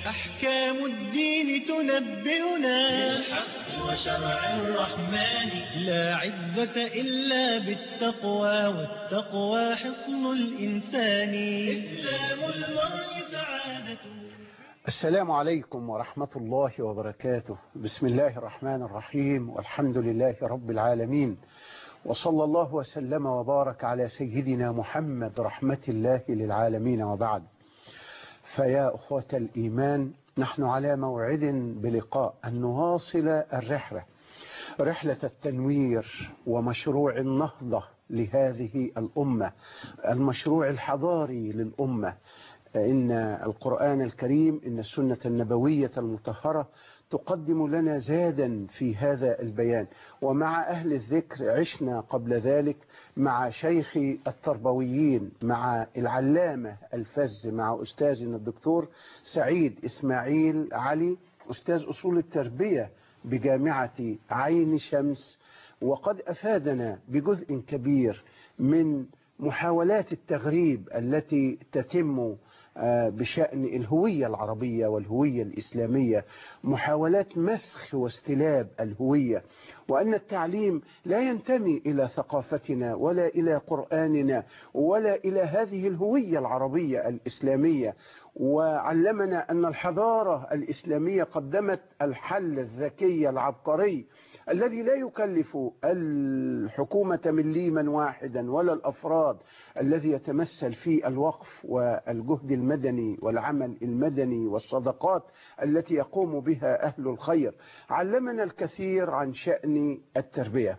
أحكام الدين تنبئنا بالحق وشرع الرحمن لا عزة إلا بالتقوى والتقوى حصن الإنسان إسلام المرء سعادته السلام عليكم ورحمة الله وبركاته بسم الله الرحمن الرحيم والحمد لله رب العالمين وصلى الله وسلم وبارك على سيدنا محمد رحمة الله للعالمين وبعد فيا أخوة الإيمان نحن على موعد بلقاء أن نواصل الرحلة رحلة التنوير ومشروع النهضة لهذه الأمة المشروع الحضاري للأمة إن القرآن الكريم إن السنة النبوية المطهرة تقدم لنا زادا في هذا البيان ومع أهل الذكر عشنا قبل ذلك مع شيخ التربويين مع العلامة الفز مع أستاذنا الدكتور سعيد إسماعيل علي أستاذ أصول التربية بجامعة عين شمس وقد أفادنا بجزء كبير من محاولات التغريب التي تتم بشأن الهوية العربية والهوية الإسلامية محاولات مسخ واستلاب الهوية وأن التعليم لا ينتمي إلى ثقافتنا ولا إلى قرآننا ولا إلى هذه الهوية العربية الإسلامية وعلمنا أن الحضارة الإسلامية قدمت الحل الذكي العبقري الذي لا يكلف الحكومة مليما واحدا ولا الأفراد الذي يتمثل في الوقف والجهد المدني والعمل المدني والصدقات التي يقوم بها أهل الخير علمنا الكثير عن شأن التربية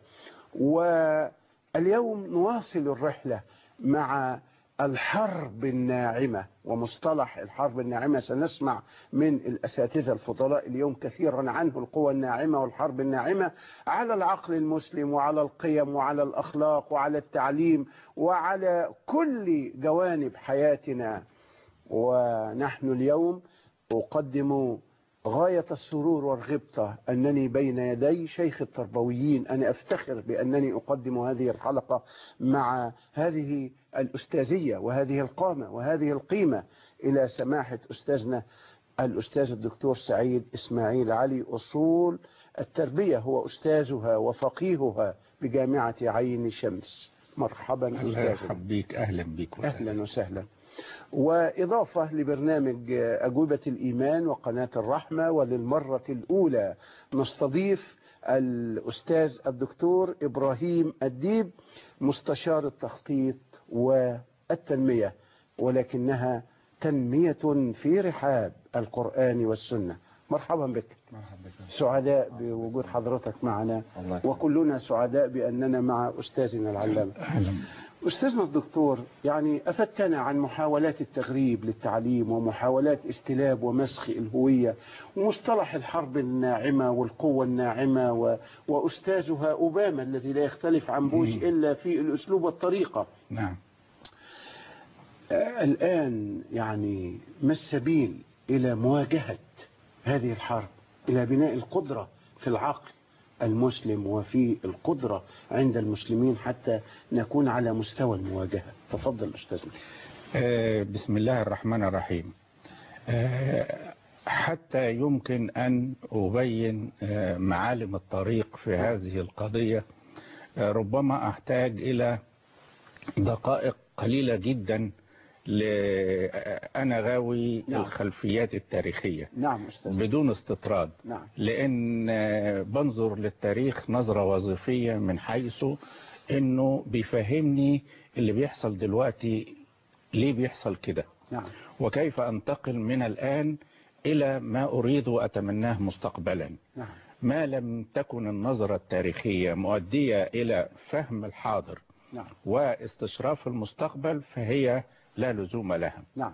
واليوم نواصل الرحلة مع الحرب الناعمة ومصطلح الحرب الناعمة سنسمع من الأساتذة الفضلاء اليوم كثيرا عنه القوى الناعمة والحرب الناعمة على العقل المسلم وعلى القيم وعلى الأخلاق وعلى التعليم وعلى كل جوانب حياتنا ونحن اليوم أقدم غاية السرور والغبطة أنني بين يدي شيخ التربويين أنا أفتخر بأنني أقدم هذه الحلقة مع هذه الأستاذية وهذه القامة وهذه القيمة إلى سماحة أستاذنا الأستاذ الدكتور سعيد إسماعيل علي أصول التربية هو أستاذها وفقيهها بجامعة عين شمس مرحبا الله يرحب بيك أهلا بيك أهلا وسهلا وإضافة لبرنامج أجوبة الإيمان وقناة الرحمة وللمرة الأولى نستضيف الأستاذ الدكتور إبراهيم الديب مستشار التخطيط والتنمية ولكنها تنمية في رحاب القرآن والسنة مرحبا بك سعداء بوجود حضرتك معنا وكلنا سعداء بأننا مع أستاذنا العلامة أستاذنا الدكتور يعني أفدتنا عن محاولات التغريب للتعليم ومحاولات استلاب ومسخ الهوية ومصطلح الحرب الناعمة والقوة الناعمة و... وأستاذها أوباما الذي لا يختلف عن بوش إلا في الأسلوب والطريقة نعم آه الآن يعني ما السبيل إلى مواجهة هذه الحرب إلى بناء القدرة في العقل المسلم وفي القدرة عند المسلمين حتى نكون على مستوى المواجهة تفضل أستاذنا آه بسم الله الرحمن الرحيم آه حتى يمكن أن أبين آه معالم الطريق في هذه القضية ربما أحتاج إلى دقائق قليلة جدا أنا غاوي نعم. الخلفيات التاريخية نعم أستاذ. بدون استطراد نعم. لأن بنظر للتاريخ نظرة وظيفية من حيث أنه بيفهمني اللي بيحصل دلوقتي ليه بيحصل كده نعم. وكيف أنتقل من الآن إلى ما أريد وأتمناه مستقبلا نعم. ما لم تكن النظرة التاريخية مؤدية إلى فهم الحاضر نعم. واستشراف المستقبل فهي لا لزوم لها نعم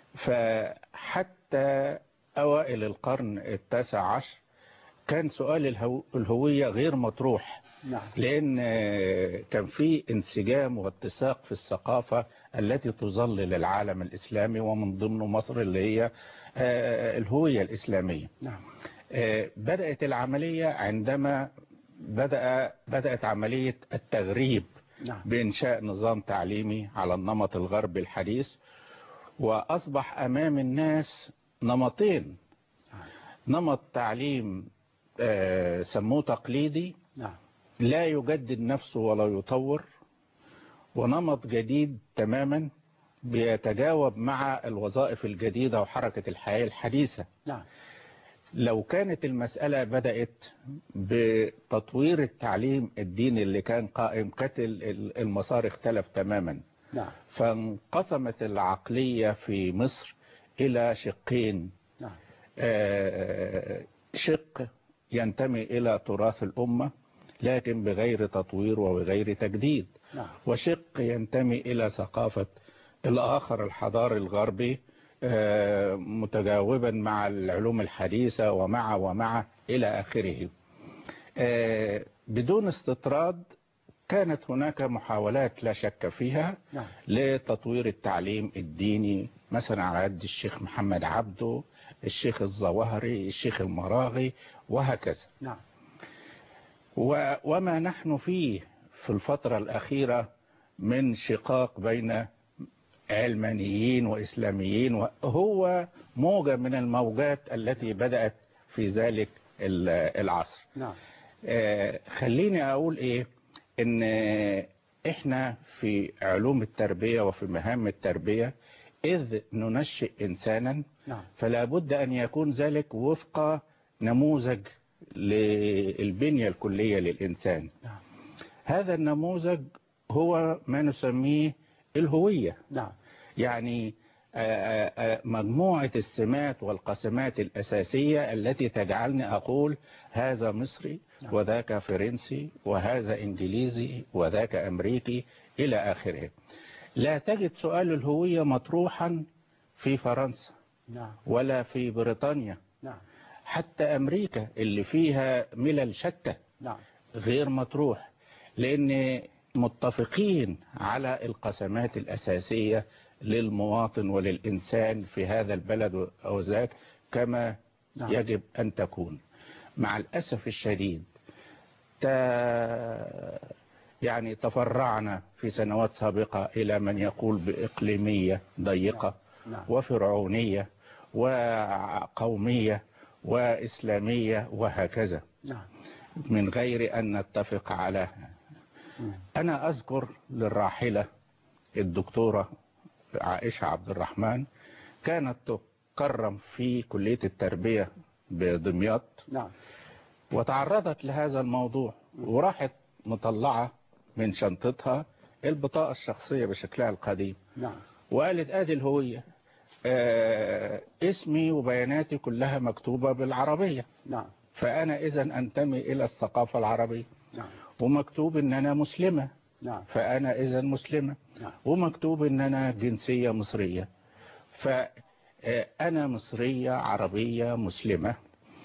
فحتى أوائل القرن التاسع عشر كان سؤال الهو... الهوية غير مطروح نعم. لأن كان في انسجام واتساق في الثقافة التي تظلل العالم الإسلامي ومن ضمنه مصر اللي هي الهوية الإسلامية نعم. بدأت العملية عندما بدأ بدأت عملية التغريب نعم. بإنشاء نظام تعليمي على النمط الغربي الحديث وأصبح أمام الناس نمطين نمط تعليم آه، سموه تقليدي نعم لا يجدد نفسه ولا يطور ونمط جديد تماما بيتجاوب مع الوظائف الجديدة وحركة الحياة الحديثة نعم لو كانت المسألة بدأت بتطوير التعليم الديني اللي كان قائم كانت ال- ال- المسار اختلف تماما نعم فانقسمت العقلية في مصر إلى شقين نعم آه، شق ينتمي إلى تراث الأمة لكن بغير تطوير وبغير تجديد نعم وشق ينتمي إلى ثقافة الآخر الحضاري الغربي آه، متجاوبا مع العلوم الحديثة ومع ومع إلى آخره آه، بدون استطراد كانت هناك محاولات لا شك فيها نعم لتطوير التعليم الديني مثلا على يد الشيخ محمد عبده الشيخ الظواهري الشيخ المراغي وهكذا نعم و- وما نحن فيه في الفترة الأخيرة من شقاق بين علمانيين وإسلاميين هو موجة من الموجات التي بدأت في ذلك ال- العصر نعم آه، خليني أقول إيه إن إحنا في علوم التربية وفي مهام التربية إذ ننشئ إنسانا نعم فلا بد أن يكون ذلك وفق نموذج للبنية الكلية للإنسان نعم هذا النموذج هو ما نسميه الهوية نعم يعني آه، آه، آه، مجموعة السمات والقسمات الأساسية التي تجعلني أقول هذا مصري نعم. وذاك فرنسي وهذا إنجليزي وذاك أمريكي إلى آخره لا تجد سؤال الهوية مطروحا في فرنسا نعم ولا في بريطانيا نعم حتى أمريكا اللي فيها ملل شتى نعم غير مطروح لأن متفقين على القسمات الأساسية للمواطن وللإنسان في هذا البلد أو ذاك كما نعم. يجب أن تكون مع الأسف الشديد تا يعني تفرعنا في سنوات سابقة إلى من يقول بإقليمية ضيقة نعم وفرعونية وقومية وإسلامية وهكذا نعم من غير أن نتفق على مم. أنا أذكر للراحلة الدكتورة عائشة عبد الرحمن كانت تكرم في كلية التربية بدمياط نعم وتعرضت لهذا الموضوع وراحت مطلعة من شنطتها البطاقة الشخصية بشكلها القديم نعم وقالت ادي الهوية آه اسمي وبياناتي كلها مكتوبة بالعربية نعم فأنا إذا أنتمي إلى الثقافة العربية نعم ومكتوب إن أنا مسلمة نعم فأنا إذا مسلمة نعم ومكتوب إن أنا جنسية مصرية فأنا مصرية عربية مسلمة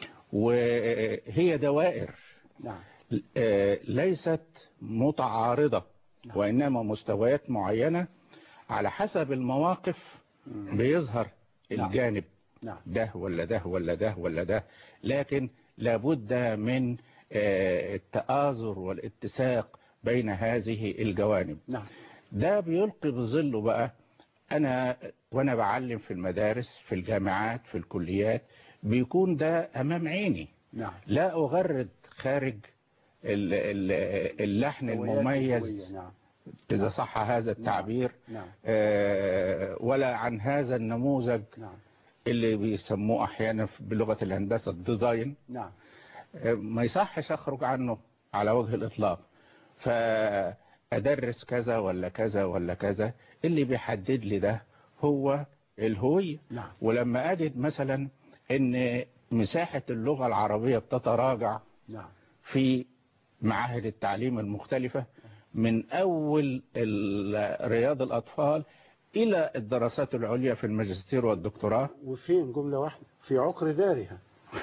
وهي دوائر نعم آه، ليست متعارضة نعم. وإنما مستويات معينة على حسب المواقف مم. بيظهر نعم. الجانب نعم ده ولا ده ولا ده ولا ده لكن لابد من آه، التآزر والاتساق بين هذه الجوانب نعم ده بيلقي بظله بقى أنا وأنا بعلم في المدارس في الجامعات في الكليات بيكون ده أمام عيني نعم لا أغرد خارج ال- ال- اللحن هويات المميز هوية. نعم إذا صح هذا التعبير نعم آه، ولا عن هذا النموذج نعم اللي بيسموه أحيانا في- بلغة الهندسة الديزاين نعم آه، ما يصحش أخرج عنه على وجه الإطلاق فأدرس كذا ولا كذا ولا كذا اللي بيحدد لي ده هو الهوية نعم ولما أجد مثلا أن مساحة اللغة العربية بتتراجع نعم في معاهد التعليم المختلفة من أول ال- رياض الأطفال إلى الدراسات العليا في الماجستير والدكتوراه وفين جملة واحدة في عقر دارها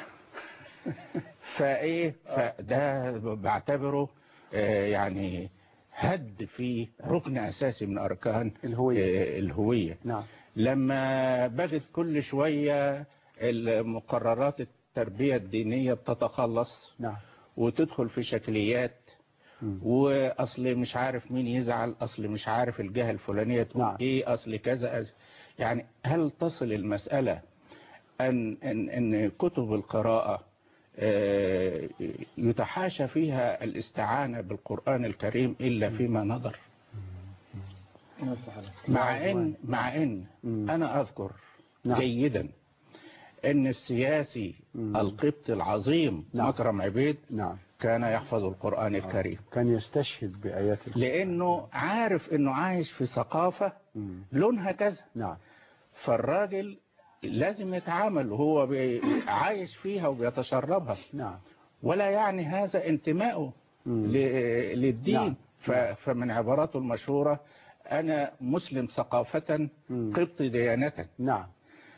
فإيه فده بعتبره آه، يعني هد في ركن أساسي من أركان الهوية آه، الهوية نعم لما بجد كل شوية المقررات التربية الدينية بتتخلص نعم وتدخل في شكليات مم. واصل مش عارف مين يزعل اصل مش عارف الجهة الفلانية تقول نعم. ايه اصل كذا أز- يعني هل تصل المسألة أن, أن, أن كتب القراءة آه، يتحاشى فيها الاستعانة بالقرآن الكريم إلا فيما نظر مع إن, مع إن مم. أنا أذكر نعم. جيدا أن السياسي مم. القبطي العظيم نعم. مكرم عبيد نعم كان يحفظ القرآن الكريم كان يستشهد بآيات القرآن. لأنه عارف أنه عايش في ثقافة مم. لونها كذا نعم فالراجل لازم يتعامل وهو بي- عايش فيها وبيتشربها نعم ولا يعني هذا انتمائه مم. ل- للدين نعم. ف- فمن عباراته المشهورة أنا مسلم ثقافة مم. قبطي ديانة نعم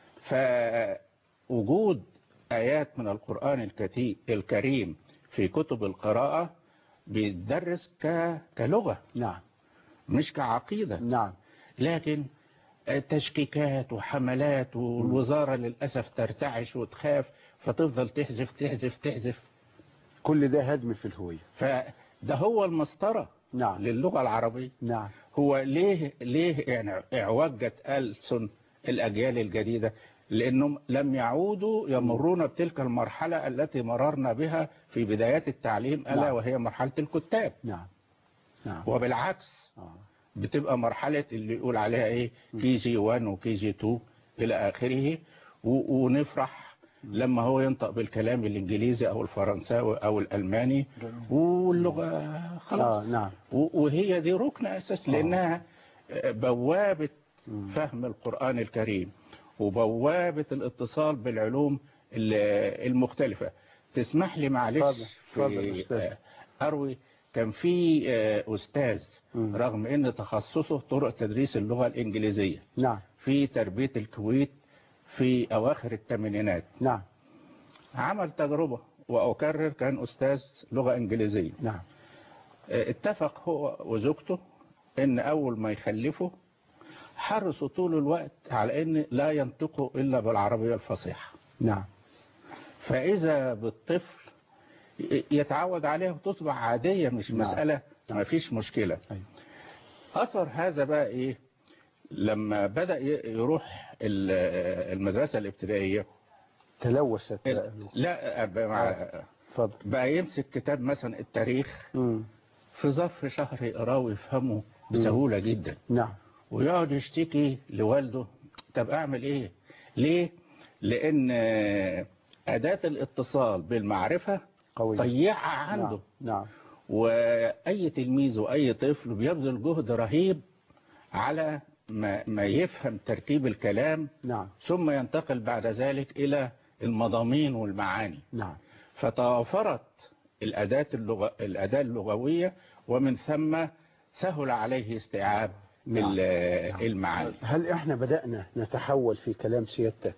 فوجود آيات من القرآن الكتي- الكريم في كتب القراءة بيدرس ك- كلغة نعم مش كعقيدة نعم لكن تشكيكات وحملات والوزارة للأسف ترتعش وتخاف فتفضل تحذف تحذف تحذف كل ده هدم في الهوية فده هو المسطرة نعم للغة العربية نعم هو ليه ليه يعني اعوجت ألسن الأجيال الجديدة لأنهم لم يعودوا يمرون بتلك المرحلة التي مررنا بها في بدايات التعليم ألا نعم. وهي مرحلة الكتاب نعم نعم وبالعكس آه. بتبقى مرحلة اللي يقول عليها ايه كي جي 1 وكي جي 2 الى اخره و- ونفرح لما هو ينطق بالكلام الانجليزي او الفرنساوي او الالماني واللغة خلاص آه نعم و- وهي دي ركن اساس لانها بوابة مم. فهم القرآن الكريم وبوابة الاتصال بالعلوم ال- المختلفة تسمح لي معلش اتفضل، اتفضل في أستاذ. آه، أروي كان في آه، أستاذ مم. رغم أن تخصصه طرق تدريس اللغة الإنجليزية نعم في تربية الكويت في أواخر الثمانينات نعم عمل تجربة وأكرر كان أستاذ لغة إنجليزية نعم آه، اتفق هو وزوجته ان اول ما يخلفوا حرصوا طول الوقت على ان لا ينطقوا الا بالعربية الفصيحة نعم فاذا بالطفل ي- يتعود عليها وتصبح عادية مش نعم. مسألة نعم. ما فيش مشكلة أيوة. اثر هذا بقى ايه لما بدأ ي- يروح ال- المدرسة الابتدائية تلوثت لا بقى مع اتفضل بقى يمسك كتاب مثلا التاريخ مم. في ظرف شهر يقراه ويفهمه بسهولة جدا نعم ويقعد يشتكي لوالده طب اعمل ايه ليه لان اداة الاتصال بالمعرفة قوي ضيعها عنده نعم نعم واي تلميذ واي طفل بيبذل جهد رهيب على ما, ما يفهم تركيب الكلام نعم ثم ينتقل بعد ذلك الى المضامين والمعاني نعم فتوافرت الأداة, اللغة الأداة اللغوية ومن ثم سهل عليه استيعاب نعم. ال- نعم. المعاني هل احنا بدأنا نتحول في كلام سيادتك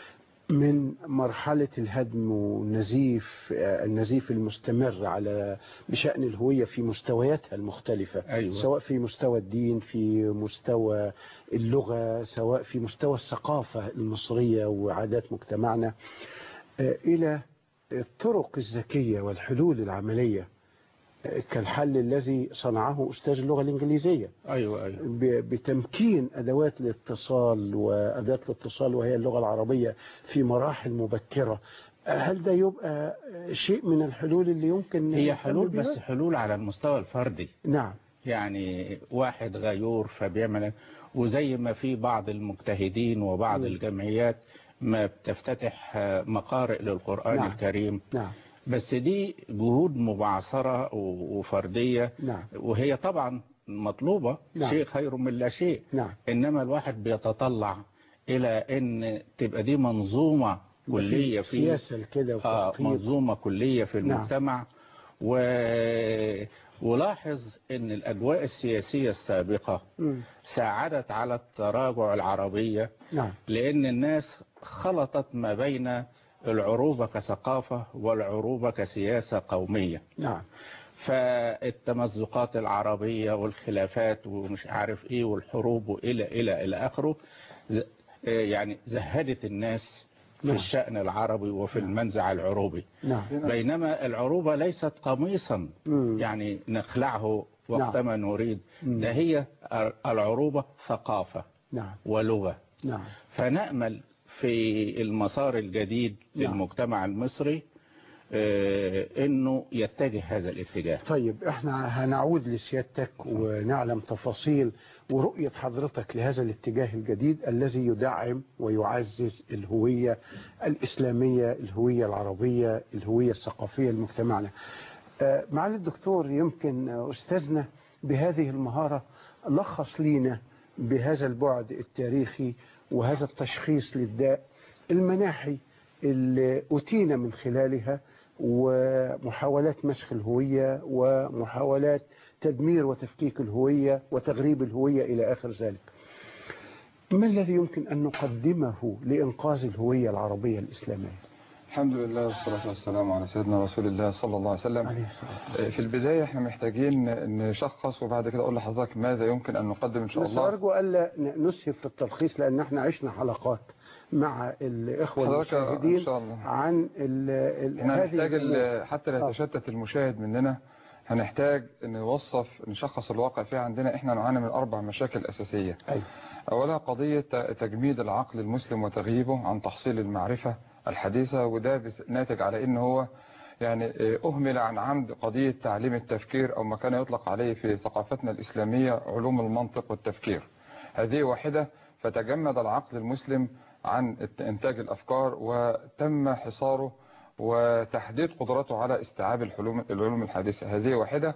من مرحلة الهدم والنزيف آه، النزيف المستمر على بشأن الهوية في مستوياتها المختلفة أيوة. سواء في مستوى الدين في مستوى اللغة سواء في مستوى الثقافة المصرية وعادات مجتمعنا آه، إلى الطرق الذكية والحلول العملية آه، كالحل الذي صنعه أستاذ اللغة الإنجليزية أيوة أيوة ب- بتمكين أدوات الاتصال وأداة الاتصال وهي اللغة العربية في مراحل مبكرة هل ده يبقى شيء من الحلول اللي يمكن هي نهتم حلول بيها؟ بس حلول على المستوى الفردي نعم يعني واحد غيور فبيعمل وزي ما في بعض المجتهدين وبعض مم. الجمعيات ما بتفتتح مقارئ للقرآن نعم. الكريم نعم بس دي جهود مبعثرة و- وفردية نعم وهي طبعا مطلوبة نعم. شيء خير من لا شيء نعم إنما الواحد بيتطلع إلى أن تبقى دي منظومة كلية في سياسة كده آه وتخطيط منظومة كلية في نعم. المجتمع و... ولاحظ أن الأجواء السياسية السابقة مم. ساعدت على التراجع العربية نعم لأن الناس خلطت ما بين العروبة كثقافة والعروبة كسياسة قومية نعم فالتمزقات العربية والخلافات ومش عارف ايه والحروب والى الى الى اخره ز- آه يعني زهدت الناس في نعم. الشأن العربي وفي المنزع العروبي نعم بينما العروبة ليست قميصا مم. يعني نخلعه وقتما نريد مم. ده هي العروبة ثقافة نعم ولغة نعم فنأمل في المسار الجديد في نعم. المجتمع المصري آه، انه يتجه هذا الاتجاه طيب احنا هنعود لسيادتك ونعلم تفاصيل ورؤية حضرتك لهذا الاتجاه الجديد الذي يدعم ويعزز الهوية الإسلامية الهوية العربية الهوية الثقافية لمجتمعنا آه، معالي الدكتور يمكن آه، أستاذنا بهذه المهارة لخص لينا بهذا البعد التاريخي وهذا التشخيص للداء المناحي اللي أتينا من خلالها ومحاولات مسخ الهوية ومحاولات تدمير وتفكيك الهوية وتغريب الهوية إلى آخر ذلك ما الذي يمكن أن نقدمه لإنقاذ الهوية العربية الإسلامية الحمد لله والصلاة والسلام على سيدنا رسول الله صلى الله عليه وسلم عليه الصلاة والسلام في البداية احنا محتاجين نشخص وبعد كده اقول لحضرتك ماذا يمكن ان نقدم ان شاء بس الله أرجو ألا ن- نسهب في التلخيص لأن احنا عشنا حلقات مع الإخوة حضرتك المشاهدين ان شاء الله عن ال ال احنا هذه هنحتاج الأمور. ال- حتى لا آه. يتشتت المشاهد مننا هنحتاج نوصف نشخص الواقع فيه عندنا احنا نعاني من اربع مشاكل اساسية أيوة. أولا قضية ت- تجميد العقل المسلم وتغييبه عن تحصيل المعرفة الحديثة وده بس- ناتج على إن هو يعني آه، أهمل عن عمد قضية تعليم التفكير أو ما كان يطلق عليه في ثقافتنا الإسلامية علوم المنطق والتفكير هذه واحدة فتجمد العقل المسلم عن الت- إنتاج الأفكار وتم حصاره وتحديد قدرته على استيعاب الحلوم- العلوم الحديثة هذه واحدة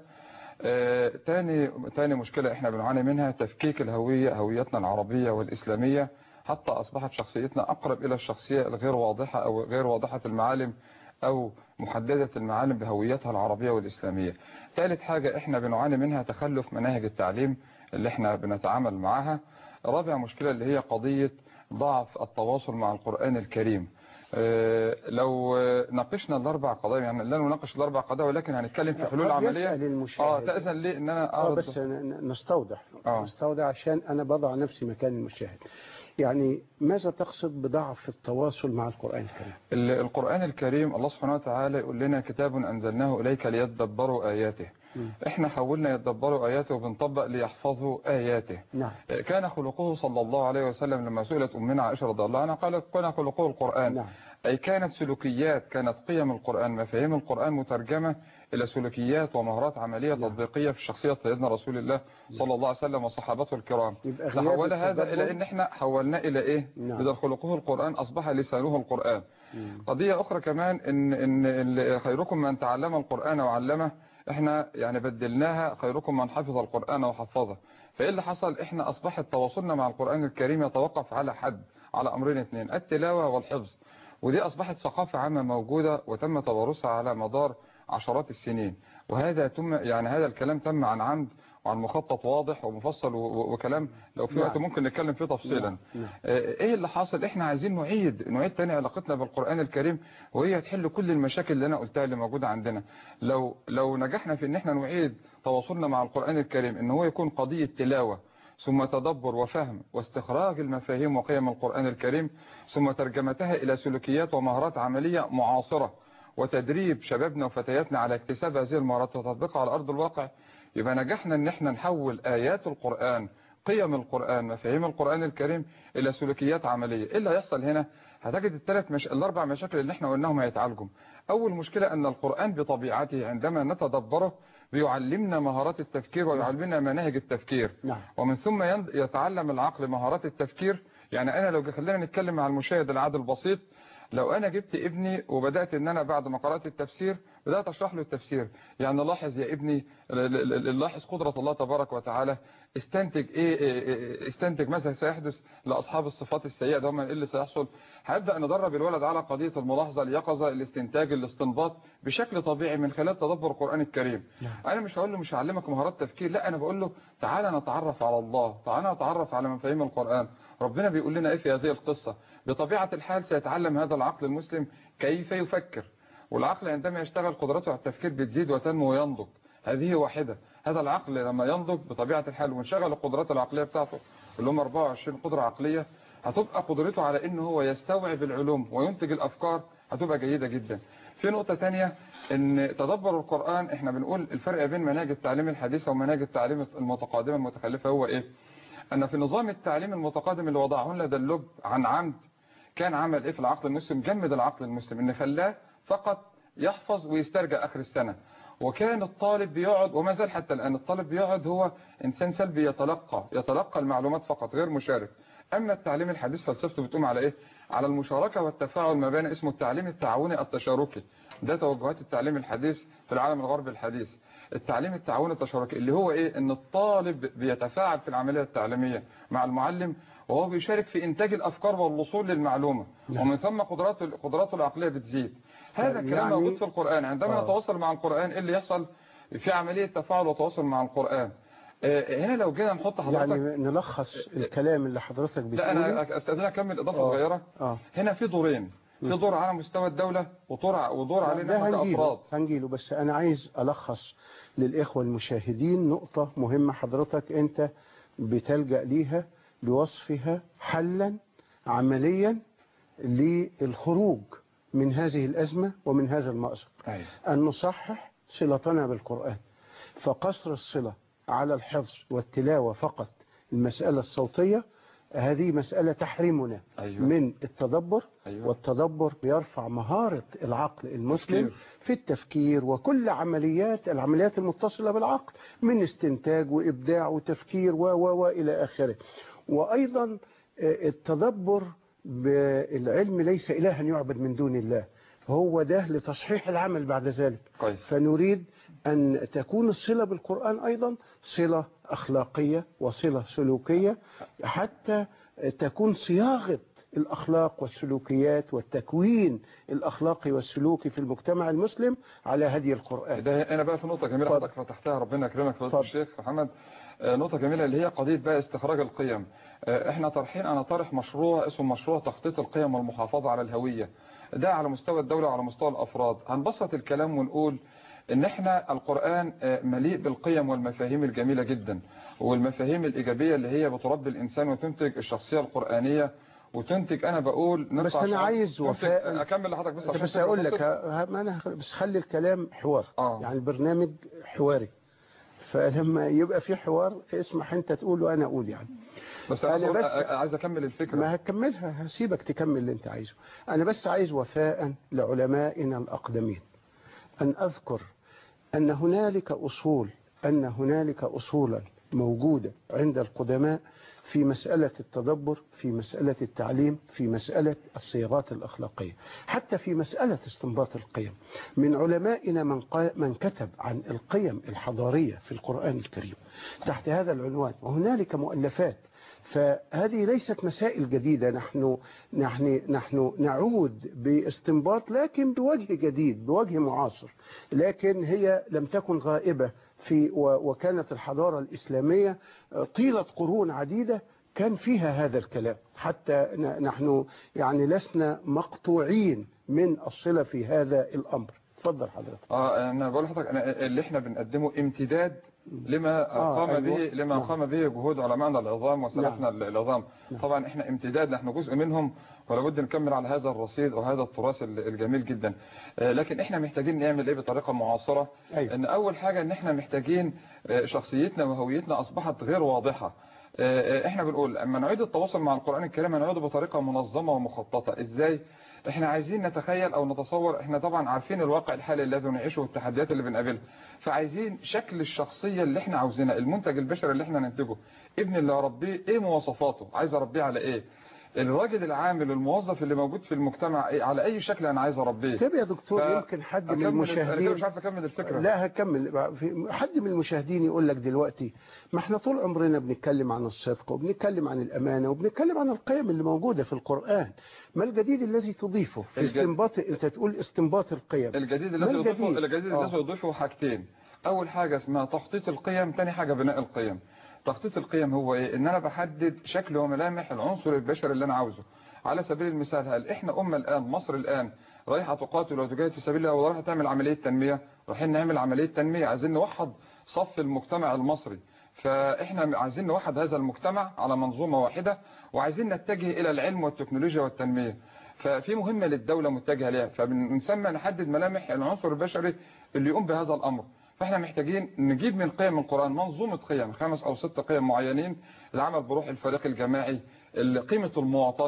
آه، تاني تاني مشكلة احنا بنعاني منها تفكيك الهوية هويتنا العربية والإسلامية حتى أصبحت شخصيتنا أقرب إلى الشخصية الغير واضحة أو غير واضحة المعالم أو محددة المعالم بهويتها العربية والإسلامية ثالث حاجة احنا بنعاني منها تخلف مناهج التعليم اللي احنا بنتعامل معها رابع مشكلة اللي هي قضية ضعف التواصل مع القرآن الكريم آه، لو آه، ناقشنا الأربع قضايا يعني لا نناقش الأربع قضايا ولكن هنتكلم في حلول قد عملية يسأل اه المشاهد تأذن لي ان انا اه اعرض بس ن- ن- نستوضح آه. نستوضح عشان انا بضع نفسي مكان المشاهد يعني ماذا تقصد بضعف التواصل مع القرآن الكريم ال- القرآن الكريم الله سبحانه وتعالى يقول لنا كتاب أنزلناه إليك ليتدبروا آياته مم. احنا حاولنا يتدبروا آياته وبنطبق ليحفظوا آياته نعم كان خلقه صلى الله عليه وسلم لما سئلت أمنا عائشة رضي الله عنها قالت كان خلقه القرآن نعم أي كانت سلوكيات كانت قيم القرآن مفاهيم القرآن مترجمة إلى سلوكيات ومهارات عملية نعم. تطبيقية في شخصية سيدنا رسول الله صلى الله عليه وسلم وصحابته الكرام يبقى غياب تحول هذا التدبر- إلى إن إحنا حولناه إلى إيه نعم. بدل خلقه القرآن أصبح لسانه القرآن مم. قضية أخرى كمان إن, إن إن خيركم من تعلم القرآن وعلمه إحنا يعني بدلناها خيركم من حفظ القرآن وحفظه فإيه اللي حصل إحنا أصبحت تواصلنا مع القرآن الكريم يتوقف على حد على أمرين اثنين التلاوة والحفظ ودي أصبحت ثقافة عامة موجودة وتم توارثها على مدار عشرات السنين وهذا تم يعني هذا الكلام تم عن عمد وعن مخطط واضح ومفصل و- و- وكلام لو في نعم. وقت ممكن نتكلم فيه تفصيلا نعم. نعم. آه، ايه اللي حاصل احنا عايزين نعيد نعيد تاني علاقتنا بالقرآن الكريم وهي تحل كل المشاكل اللي انا قلتها اللي موجودة عندنا لو لو نجحنا في ان احنا نعيد تواصلنا مع القرآن الكريم ان هو يكون قضية تلاوة ثم تدبر وفهم واستخراج المفاهيم وقيم القرآن الكريم ثم ترجمتها إلى سلوكيات ومهارات عملية معاصرة وتدريب شبابنا وفتياتنا على اكتساب هذه المهارات وتطبيقها على أرض الواقع يبقى نجحنا ان احنا نحول آيات القرآن قيم القرآن مفاهيم القرآن الكريم إلى سلوكيات عملية إيه اللي هيحصل هنا هتجد الثلاث مش... الأربع مشاكل اللي احنا قلناهم هيتعالجوا أول مشكلة أن القرآن بطبيعته عندما نتدبره بيعلمنا مهارات التفكير ويعلمنا مناهج التفكير نعم ومن ثم يند- يتعلم العقل مهارات التفكير يعني أنا لو خلينا نتكلم مع المشاهد العادل البسيط لو أنا جبت ابني وبدأت إن أنا بعد ما قرأت التفسير بدأت أشرح له التفسير يعني لاحظ يا ابني ل- ل- ل- لاحظ قدرة الله تبارك وتعالى استنتج إيه, إيه, إيه استنتج ماذا سيحدث لأصحاب الصفات السيئة ده هم إيه اللي سيحصل هبدأ ندرب الولد على قضية الملاحظة اليقظة الاستنتاج الاستنباط بشكل طبيعي من خلال تدبر القرآن الكريم نعم. انا مش هقول له مش هعلمك مهارات تفكير لا انا بقول له تعالى نتعرف على الله تعالى نتعرف على مفاهيم القرآن ربنا بيقول لنا ايه في هذه القصة بطبيعة الحال سيتعلم هذا العقل المسلم كيف يفكر والعقل عندما يشتغل قدرته على التفكير بتزيد وتنمو وينضج هذه واحدة هذا العقل لما ينضج بطبيعة الحال ونشغل القدرات العقلية بتاعته اللي هم 24 قدرة عقلية هتبقى قدرته على ان هو يستوعب العلوم وينتج الافكار هتبقى جيدة جدا في نقطة تانية ان تدبر القرآن احنا بنقول الفرق بين مناهج التعليم الحديثة ومناهج التعليم المتقادمة المتخلفة هو ايه ان في نظام التعليم المتقادم اللي وضعه لنا ده اللب عن عمد كان عمل ايه في العقل المسلم جمد العقل المسلم ان خلاه فقط يحفظ ويسترجع اخر السنة وكان الطالب بيقعد وما زال حتى الآن الطالب بيقعد هو إنسان سلبي يتلقى يتلقى المعلومات فقط غير مشارك أما التعليم الحديث فلسفته بتقوم على إيه على المشاركة والتفاعل ما بين اسمه التعليم التعاوني التشاركي ده توجهات التعليم الحديث في العالم الغربي الحديث التعليم التعاوني التشاركي اللي هو إيه إن الطالب بيتفاعل في العملية التعليمية مع المعلم وهو بيشارك في إنتاج الأفكار والوصول للمعلومة ومن ثم قدراته قدراته العقلية بتزيد هذا الكلام يعني- موجود في القرآن عندما آه. نتواصل مع القرآن إيه اللي يحصل في عملية تفاعل وتواصل مع القرآن آه، هنا لو جينا نحط حضرتك يعني نلخص الكلام اللي حضرتك لا بتقوله أنا أستاذن أكمل إضافة آه. صغيرة اه هنا في دورين في دور على مستوى الدولة ودور ع- ودور ده علينا احنا هنجيله كأفراد هنجيله بس أنا عايز ألخص للإخوة المشاهدين نقطة مهمة حضرتك أنت بتلجأ ليها بوصفها حلا عمليا للخروج من هذه الأزمة ومن هذا المأزق أيوة. أن نصحح صلتنا بالقرآن فقصر الصلة على الحفظ والتلاوة فقط المسألة الصوتية هذه مسألة تحرمنا أيوة. من التدبر أيوة. والتدبر بيرفع مهارة العقل المسلم تفكير. في التفكير وكل عمليات العمليات المتصلة بالعقل من استنتاج وإبداع وتفكير و و و إلى آخره وأيضا آه، التدبر بالعلم ليس إلها يعبد من دون الله هو ده لتصحيح العمل بعد ذلك كويس. فنريد أن تكون الصلة بالقرآن أيضا صلة أخلاقية وصلة سلوكية حتى تكون صياغة الأخلاق والسلوكيات والتكوين الأخلاقي والسلوكي في المجتمع المسلم على هدي القرآن ده انا بقى في نقطة جميلة اتفضل. حضرتك فتحتها ربنا يكرمك فضيلة اتفضل. الشيخ محمد آه، نقطة جميلة اللي هي قضية بقى استخراج القيم آه، احنا طرحين انا طرح مشروع اسمه مشروع تخطيط القيم والمحافظة على الهوية ده على مستوى الدولة وعلى مستوى الافراد هنبسط الكلام ونقول ان احنا القرآن آه، مليء بالقيم والمفاهيم الجميلة جدا والمفاهيم الايجابية اللي هي بتربي الانسان وتنتج الشخصية القرآنية وتنتج انا بقول نرفع بس أنا شعار- عايز تنتج- وفاء- اكمل لحضرتك بس عشان بس تبقى أقول لك بسيط. ه- ما أنا هخ- بس خلي الكلام حوار آه. يعني البرنامج حواري فلما يبقى في حوار اسمح أنت تقول وأنا أقول يعني بس انا أنا عايز بس- أقول- عايز اكمل الفكرة ما هكملها هسيبك تكمل اللي انت عايزه انا بس عايز وفاء لعلمائنا الاقدمين ان اذكر ان هنالك اصول ان هنالك اصولا موجودة عند القدماء في مسألة التدبر في مسألة التعليم في مسألة الصياغات الأخلاقية حتى في مسألة استنباط القيم من علمائنا من, قا... من كتب عن القيم الحضارية في القرآن الكريم تحت هذا العنوان وهنالك مؤلفات فهذه ليست مسائل جديدة نحن نحن نحن نعود باستنباط لكن بوجه جديد بوجه معاصر لكن هي لم تكن غائبة في و- وكانت الحضارة الإسلامية طيلة قرون عديدة كان فيها هذا الكلام حتى ن- نحن يعني لسنا مقطوعين من الصلة في هذا الأمر تفضل حضرتك اه انا بقول لحضرتك أنا اللي احنا بنقدمه امتداد لما آه، قام أيوة. به لما نعم. قام به جهود علماءنا العظام وسلفنا نعم. العظام نعم. طبعا احنا امتداد نحن جزء منهم ولا بد نكمل على هذا الرصيد وهذا التراث ال- الجميل جدا آه، لكن احنا محتاجين نعمل ايه بطريقه معاصره أيوة. ان اول حاجه ان احنا محتاجين آه، شخصيتنا وهويتنا اصبحت غير واضحه آه، آه، احنا بنقول لما نعيد التواصل مع القرآن الكريم هنعيده بطريقة منظمة ومخططة ازاي احنا عايزين نتخيل او نتصور احنا طبعا عارفين الواقع الحالي الذي نعيشه والتحديات اللي بنقابلها فعايزين شكل الشخصية اللي احنا عاوزينها المنتج البشري اللي احنا ننتجه ابن اللي هربيه ايه مواصفاته عايز اربيه على ايه الراجل العامل الموظف اللي موجود في المجتمع إيه؟ على اي شكل انا عايز اربيه طب يا دكتور ف- يمكن حد من أكمل- انا كده المشاهدين مش عارف اكمل الفكرة لا هكمل في حد من المشاهدين يقول لك دلوقتي ما احنا طول عمرنا بنتكلم عن الصدق وبنتكلم عن الأمانة وبنتكلم عن القيم اللي موجودة في القرآن ما الجديد الذي تضيفه في الجد- استنباط انت تقول استنباط القيم الجديد ما الذي يضيفه الجديد؟ الجديد آه. الذي يضيفه حاجتين اول حاجة اسمها تخطيط القيم تاني حاجة بناء القيم تخطيط القيم هو ايه ان انا بحدد شكل وملامح العنصر البشري اللي انا عاوزه على سبيل المثال هل احنا امة الان مصر الان رايحة تقاتل وتجاهد في سبيل الله ولا رايحة تعمل عملية تنمية رايحين نعمل عملية تنمية عايزين نوحد صف المجتمع المصري فاحنا عايزين نوحد هذا المجتمع على منظومة واحدة وعايزين نتجه الى العلم والتكنولوجيا والتنمية ففي مهمة للدولة متجهة ليها فبنسمى نحدد ملامح العنصر البشري اللي يقوم بهذا الأمر فاحنا محتاجين نجيب من قيم القرآن منظومة قيم خمس أو ست قيم معينين العمل بروح الفريق الجماعي ال- قيمة المواطنة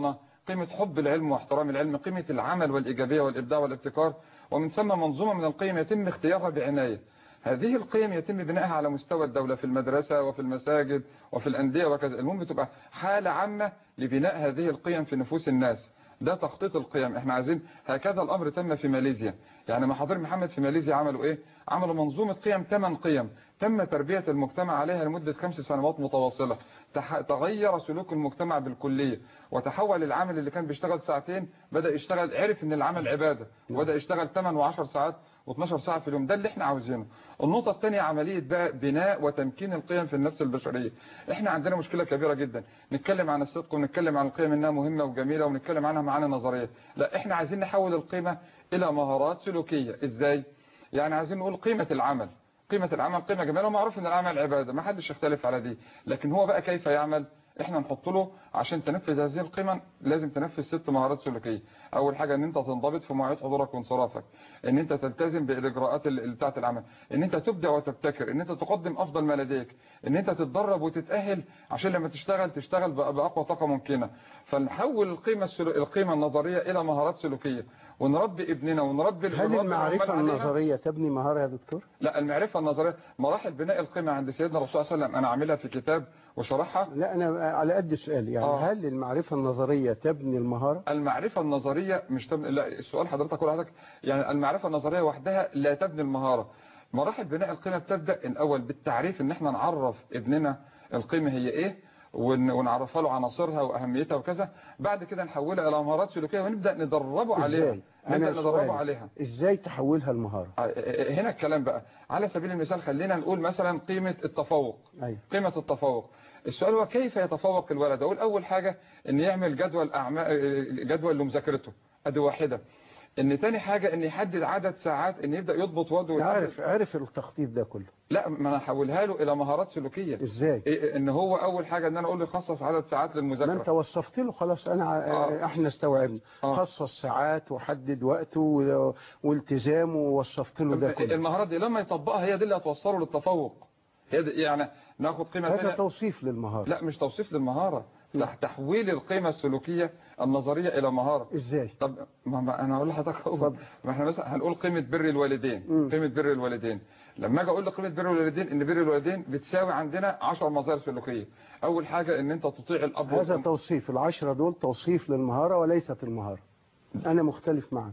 قيمة حب العلم واحترام العلم قيمة العمل والإيجابية والإبداع والابتكار ومن ثم منظومة من القيم يتم اختيارها بعناية هذه القيم يتم بنائها على مستوى الدولة في المدرسة وفي المساجد وفي الأندية وكذا المهم تبقى حالة عامة لبناء هذه القيم في نفوس الناس ده تخطيط القيم احنا عايزين هكذا الامر تم في ماليزيا يعني محاضر محمد في ماليزيا عملوا ايه عملوا منظومة قيم ثمان قيم تم تربية المجتمع عليها لمدة خمس سنوات متواصلة تح... تغير سلوك المجتمع بالكلية وتحول العامل اللي كان بيشتغل ساعتين بدأ يشتغل عرف ان العمل عبادة وبدأ يشتغل 8 و10 ساعات و12 ساعة في اليوم ده اللي احنا عاوزينه النقطة الثانية عملية بقى بناء وتمكين القيم في النفس البشرية احنا عندنا مشكلة كبيرة جدا نتكلم عن الصدق ونتكلم عن القيم انها مهمة وجميلة ونتكلم عنها معانا نظرية لا احنا عايزين نحول القيمة الى مهارات سلوكية ازاي يعني عايزين نقول قيمة العمل قيمة العمل قيمة جميلة ومعروف ان العمل عبادة ما حدش يختلف على دي لكن هو بقى كيف يعمل احنا نحط له عشان تنفذ هذه القيمة لازم تنفذ ست مهارات سلوكية اول حاجة ان انت تنضبط في مواعيد حضورك وانصرافك ان انت تلتزم بالاجراءات بتاعه العمل ان انت تبدع وتبتكر ان انت تقدم افضل ما لديك ان انت تتدرب وتتأهل عشان لما تشتغل تشتغل باقوى طاقة ممكنة فنحول القيمة السلو... القيمة النظرية الى مهارات سلوكية ونربي ابننا ونربي هل المعرفة النظرية تبني مهارة يا دكتور لا المعرفة النظرية مراحل بناء القيمة عند سيدنا الرسول صلى الله عليه وسلم انا عاملها في كتاب وشرحها لا انا على قد سؤالي يعني آه. هل المعرفة النظرية تبني المهارة المعرفة النظرية مش تبني لا السؤال حضرتك كل حضرتك يعني المعرفة النظرية وحدها لا تبني المهارة مراحل بناء القيمة بتبدأ الأول بالتعريف ان احنا نعرف ابننا القيمة هي ايه ون- ونعرفها له عناصرها واهميتها وكذا بعد كده نحولها الى مهارات سلوكيه ونبدا ندربه عليها ازاي انا نبدا ندربه سؤالي عليها ازاي تحولها المهارة آه، هنا الكلام بقى على سبيل المثال خلينا نقول مثلا قيمة التفوق ايوه قيمة التفوق السؤال هو كيف يتفوق الولد اقول اول حاجة ان يعمل جدول اعمال جدول لمذاكرته ادي واحدة ان تاني حاجة ان يحدد عدد ساعات ان يبدأ يضبط وضعه ويحدد- عارف عارف التخطيط ده كله لا ما انا هحولها له الى مهارات سلوكية ازاي إيه- ان هو اول حاجة ان انا اقول له خصص عدد ساعات ما للمذاكرة انت وصفت له خلاص انا آه. احنا استوعبنا آه. خصص ساعات وحدد وقته و- والتزامه ووصفت له ده كله المهارات دي لما يطبقها هي دي اللي هتوصله للتفوق هي دي يعني ناخد قيمة هذا تانية توصيف للمهارة لا مش توصيف للمهارة تح- تحويل القيمة السلوكية النظرية إلى مهارة ازاي طب ما ما انا هقول لحضرتك أهو. اتفضل. ما احنا مثلا هنقول قيمة بر الوالدين مم. قيمة بر الوالدين لما اجي اقول لك قيمة بر الوالدين ان بر الوالدين بتساوي عندنا 10 مظاهر سلوكية اول حاجة ان انت تطيع الاب هذا والأم. توصيف العشرة دول توصيف للمهارة وليست المهارة أنا مختلف معك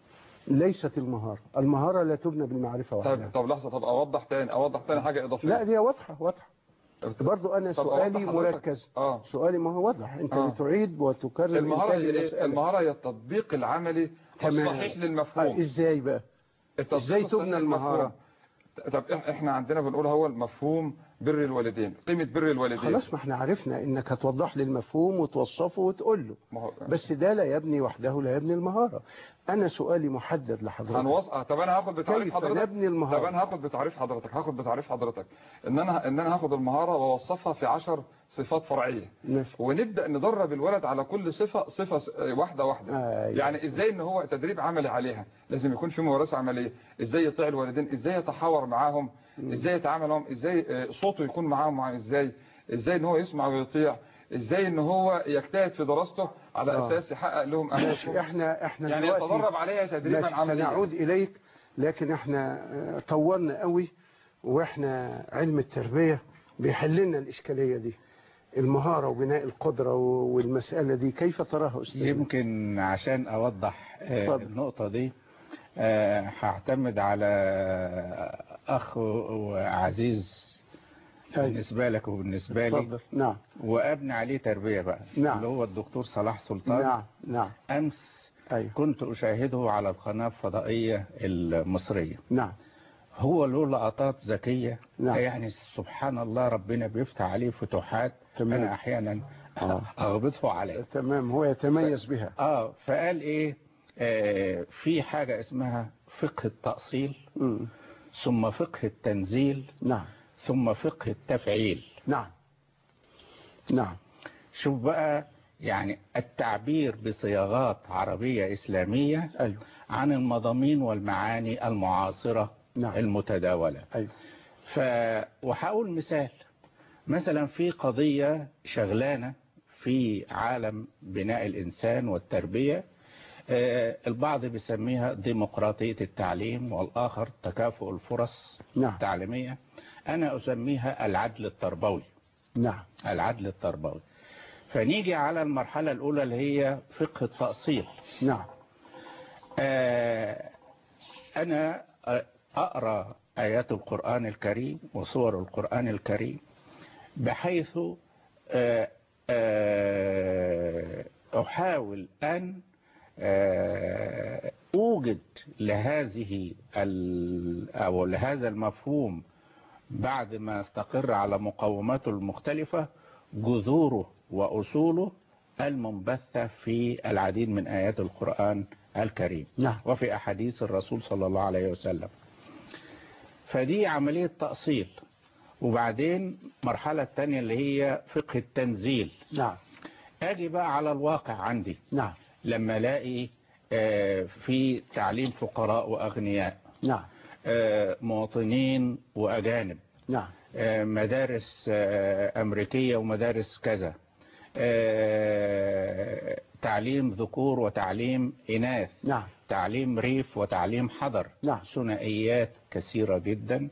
ليست المهارة المهارة لا تبنى بالمعرفة طب وحدها طب لحظة طب اوضح تاني اوضح تاني حاجة اضافية لا دي واضحة واضحة طب- برضو أنا طب سؤالي أوضح حضرتك. مركز اه سؤالي ما هو واضح أنت آه. بتعيد وتكرر المهارة إنتاج هي ايه المسألة. المهارة هي التطبيق العملي تمام. الصحيح آه، للمفهوم إزاي بقى التطبيق إزاي الصحيح تبنى للمفهوم. المهارة طب إح- احنا عندنا بنقول هو المفهوم بر الوالدين قيمة بر الوالدين خلاص ما احنا عرفنا إنك هتوضح لي المفهوم وتوصفه وتقول له ما هو- بس ده لا يبني وحده لا يبني المهارة أنا سؤالي محدد لحضرتك هنوص آه، طب انا هاخد بتعريف كيف حضرتك نبني المهارة؟ طب انا هاخد بتعريف حضرتك هاخد بتعريف حضرتك ان انا ان انا هاخد المهارة واوصفها في 10 صفات فرعية ماشي. ونبدأ ندرب الولد على كل صفة صفة س- آه، واحدة واحدة أيوة. يعني ازاي ان هو تدريب عملي عليها لازم يكون في ممارسة عملية ازاي يطيع الوالدين ازاي يتحاور معاهم ازاي يتعامل معاهم ازاي آه، صوته يكون معاهم مع ازاي ازاي ان هو يسمع ويطيع ازاي ان هو يجتهد في دراسته على آه. اساس يحقق لهم ماشي اهدافهم احنا احنا يعني دلوقتي- يتدرب عليها تدريبا ماشي، عمليا سنعود إليك لكن احنا آه، طورنا قوي واحنا علم التربية بيحل لنا الإشكالية دي المهارة وبناء القدرة والمسألة دي كيف تراها أستاذ يمكن عشان أوضح آه، اتفضل. النقطة دي آه، هعتمد على أخ وعزيز أيوة. بالنسبة لك وبالنسبة لي اتفضل نعم وأبني عليه تربية بقى نعم. اللي هو الدكتور صلاح سلطان نعم نعم أمس أيوة كنت أشاهده على القناة الفضائية المصرية نعم هو له لقطات ذكية نعم. يعني سبحان الله ربنا بيفتح عليه فتوحات تمام. أنا أحيانا آه. أغبطه عليه تمام هو يتميز بها اه فقال ايه آه في حاجة اسمها فقه التأصيل مم. ثم فقه التنزيل نعم ثم فقه التفعيل نعم نعم شوف بقى يعني التعبير بصياغات عربية إسلامية أيوة عن المضامين والمعاني المعاصرة نعم. المتداولة أيوة ف... وهقول مثال مثلا في قضية شغلانة في عالم بناء الإنسان والتربية آه، البعض بيسميها ديمقراطية التعليم والآخر تكافؤ الفرص نعم. التعليمية أنا أسميها العدل التربوي نعم العدل التربوي فنيجي على المرحلة الأولى اللي هي فقه التأصيل نعم آه، أنا أقرأ آيات القرآن الكريم وصور القرآن الكريم بحيث آه، آه، أحاول أن آه، أوجد لهذه ال- أو لهذا المفهوم بعد ما استقر على مقوماته المختلفة جذوره وأصوله المنبثة في العديد من آيات القرآن الكريم نعم. وفي أحاديث الرسول صلى الله عليه وسلم فدي عملية تأصيل وبعدين مرحلة تانية اللي هي فقه التنزيل نعم أجي بقى على الواقع عندي نعم لما ألاقي آه، في تعليم فقراء وأغنياء نعم آه، مواطنين وأجانب نعم آه، مدارس آه، أمريكية ومدارس كذا آه، تعليم ذكور وتعليم إناث نعم تعليم ريف وتعليم حضر نعم. ثنائيات كثيرة جدا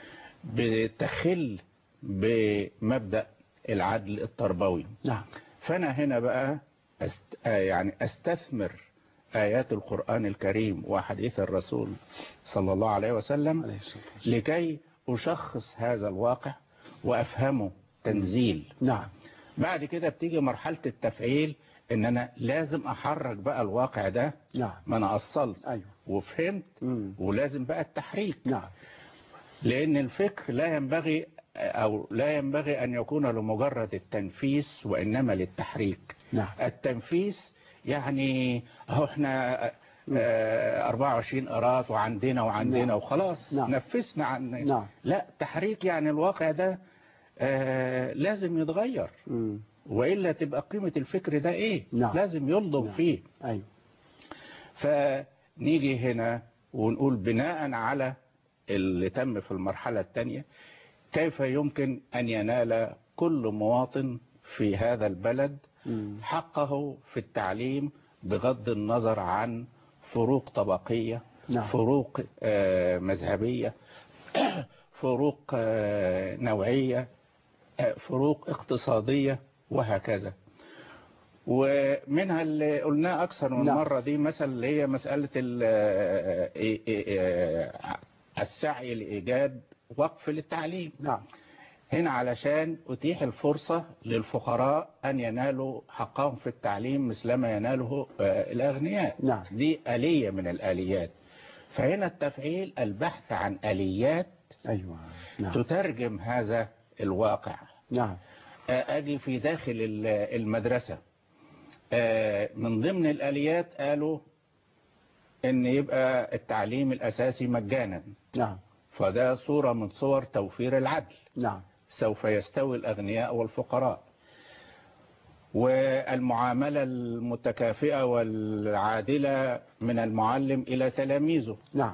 بتخل بمبدأ العدل التربوي نعم فأنا هنا بقى أست... آه يعني أستثمر آيات القرآن الكريم وحديث الرسول صلى الله عليه وسلم عليه الصلاة والسلام. لكي أشخص هذا الواقع وأفهمه تنزيل نعم بعد كده بتيجي مرحلة التفعيل ان انا لازم احرك بقى الواقع ده نعم ما انا اصلت أيوه وفهمت مم. ولازم بقى التحريك نعم لان الفكر لا ينبغي او لا ينبغي ان يكون لمجرد التنفيس وانما للتحريك نعم التنفيذ يعني اهو احنا آه، 24 قرات وعندنا وعندنا نعم. وخلاص نعم. نفذنا عن نعم. لا تحريك يعني الواقع ده آه، لازم يتغير مم. وإلا تبقى قيمة الفكر ده إيه نعم. لازم يلضم نعم. فيه أيوه فنيجي هنا ونقول بناء على اللي تم في المرحلة الثانية كيف يمكن أن ينال كل مواطن في هذا البلد مم. حقه في التعليم بغض النظر عن فروق طبقية نعم. فروق آه، مذهبية فروق آه، نوعية آه، فروق اقتصادية وهكذا ومنها اللي قلناه أكثر من نعم. مرة دي مثلا اللي هي مسألة ال- آه، آه، آه، السعي لإيجاد وقف للتعليم نعم هنا علشان أتيح الفرصة للفقراء أن ينالوا حقهم في التعليم مثلما يناله آه، الأغنياء نعم. دي آلية من الآليات فهنا التفعيل البحث عن آليات أيوه نعم تترجم هذا الواقع نعم آه، أجي في داخل ال- المدرسة آه، من ضمن الآليات قالوا أن يبقى التعليم الأساسي مجانا نعم فده صورة من صور توفير العدل نعم سوف يستوي الأغنياء والفقراء والمعاملة المتكافئة والعادلة من المعلم إلى تلاميذه نعم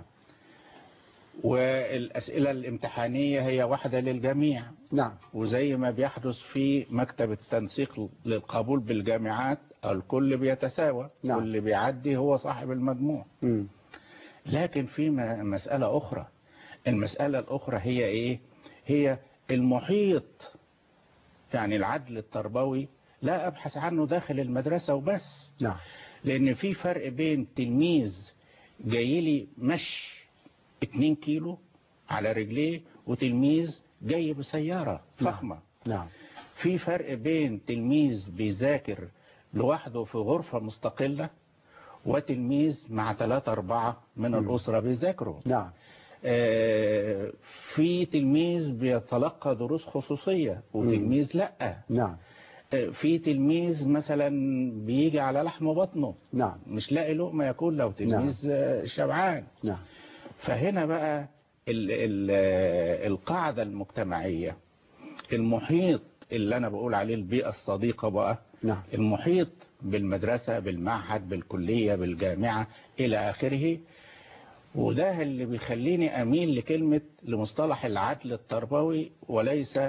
والأسئلة الامتحانية هي واحدة للجميع نعم وزي ما بيحدث في مكتب التنسيق للقبول بالجامعات الكل بيتساوى نعم. واللي بيعدي هو صاحب المجموع مم. لكن في م- مسألة أخرى المسألة الأخرى هي إيه هي المحيط يعني العدل التربوي لا أبحث عنه داخل المدرسة وبس نعم لأن في فرق بين تلميذ جاي لي مشي 2 كيلو على رجليه وتلميذ جاي بسيارة فخمة نعم في فرق بين تلميذ بيذاكر لوحده في غرفة مستقلة وتلميذ مع ثلاثة أربعة من الأسرة بيذاكروا نعم آه، في تلميذ بيتلقى دروس خصوصية وتلميذ لأ نعم آه، في تلميذ مثلا بيجي على لحم بطنه نعم مش لاقي لقمة ياكل لو تلميذ آه، شبعان نعم فهنا بقى ال ال آه، القاعدة المجتمعية المحيط اللي أنا بقول عليه البيئة الصديقة بقى نعم المحيط بالمدرسة بالمعهد بالكلية بالجامعة إلى آخره وده اللي بيخليني أميل لكلمة لمصطلح العدل التربوي وليس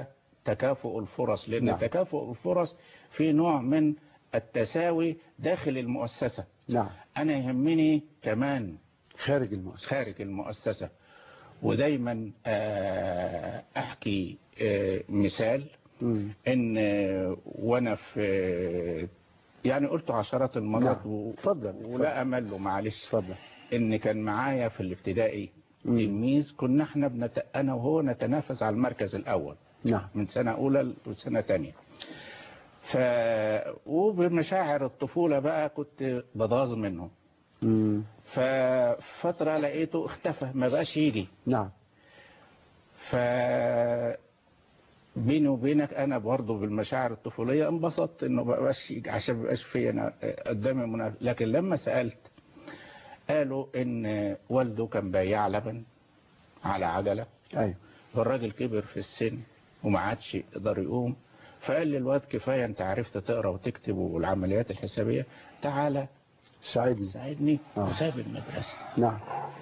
تكافؤ الفرص لأن نعم. تكافؤ الفرص في نوع من التساوي داخل المؤسسة نعم أنا يهمني كمان خارج المؤسسة خارج المؤسسة ودايما آه، أحكي آه، مثال مم. ان وانا في يعني قلت عشرات المرات نعم. و- اتفضل، اتفضل. ولا امل له معلش اتفضل ان كان معايا في الابتدائي مم. تلميذ كنا احنا بنت... انا وهو نتنافس على المركز الاول نعم من سنة اولى لسنة تانية ف وبمشاعر الطفولة بقى كنت بضاظ منه مم. ففترة لقيته اختفى ما بقاش يجي نعم ف بيني وبينك انا برضه بالمشاعر الطفوليه انبسطت انه ما بقاش يجي عشان ما بقاش في انا قدامي منافس لكن لما سالت قالوا ان والده كان بياع لبن على عجله ايوه والراجل كبر في السن وما عادش يقدر يقوم فقال لي الواد كفايه انت عرفت تقرا وتكتب والعمليات الحسابيه تعالى ساعدني ساعدني آه. وساب المدرسه نعم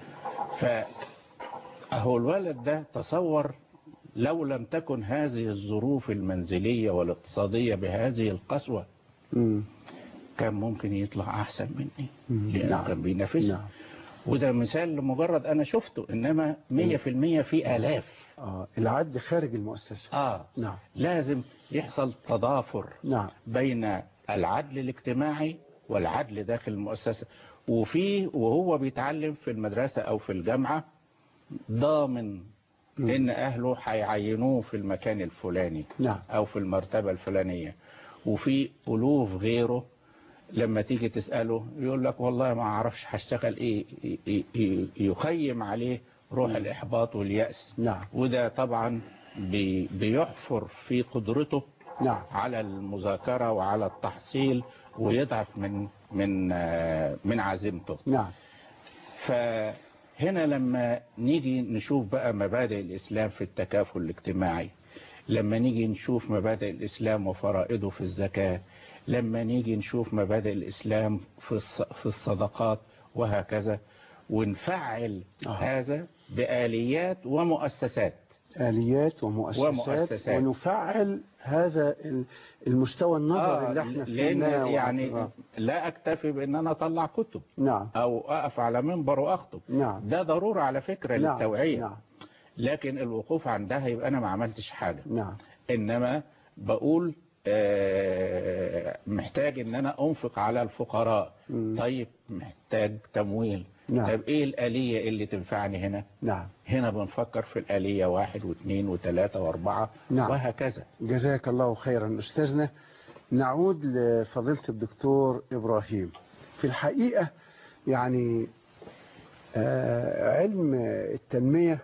فهو الولد ده تصور لو لم تكن هذه الظروف المنزلية والاقتصادية بهذه القسوة مم. كان ممكن يطلع أحسن مني مم. لأنه نعم. كان بينافسني نعم وده مثال لمجرد أنا شفته إنما مية في المية في آلاف آه. العد خارج المؤسسة آه نعم لازم يحصل تضافر نعم بين العدل الاجتماعي والعدل داخل المؤسسة وفي وهو بيتعلم في المدرسة أو في الجامعة ضامن مم. إن أهله هيعينوه في المكان الفلاني نعم أو في المرتبة الفلانية وفي ألوف غيره لما تيجي تسأله يقول لك والله ما أعرفش هشتغل إيه ي- ي- ي- يخيم عليه روح الإحباط واليأس نعم وده طبعا بي- بيحفر في قدرته نعم على المذاكرة وعلى التحصيل ويضعف من من آه، من عزيمته نعم فهنا لما نيجي نشوف بقى مبادئ الإسلام في التكافل الاجتماعي لما نيجي نشوف مبادئ الإسلام وفرائضه في الزكاة لما نيجي نشوف مبادئ الإسلام في الص- في الصدقات وهكذا ونفعل آه. هذا بآليات ومؤسسات آليات ومؤسسات, ومؤسسات. ونفعل هذا ال- المستوى النظري اللي احنا لأن فهمناه يعني وعرفناه. لا أكتفي بأن أنا أطلع كتب نعم أو أقف على منبر وأخطب نعم ده ضرورة على فكرة نعم للتوعية نعم لكن الوقوف عندها يبقى أنا ما عملتش حاجة نعم إنما بقول آه، محتاج إن أنا أنفق على الفقراء مم. طيب محتاج تمويل نعم. طب إيه الآلية اللي تنفعني هنا نعم هنا بنفكر في الآلية واحد واثنين وثلاثة وأربعة نعم. وهكذا جزاك الله خيرا أستاذنا نعود لفضيلة الدكتور إبراهيم في الحقيقة يعني آه، علم التنمية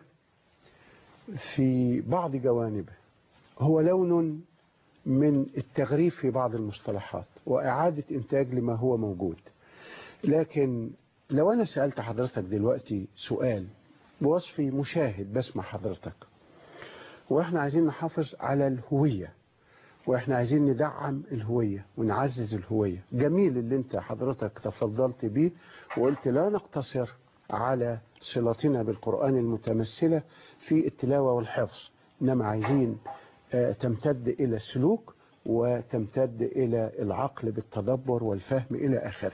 في بعض جوانبه هو لون من التغريب في بعض المصطلحات وإعادة إنتاج لما هو موجود لكن لو أنا سألت حضرتك دلوقتي سؤال بوصفي مشاهد بسمع حضرتك واحنا عايزين نحافظ على الهوية واحنا عايزين ندعم الهوية ونعزز الهوية جميل اللي انت حضرتك تفضلت بيه وقلت لا نقتصر على صلتنا بالقرآن المتمثلة في التلاوة والحفظ انما عايزين آه، تمتد الى السلوك وتمتد الى العقل بالتدبر والفهم الى اخره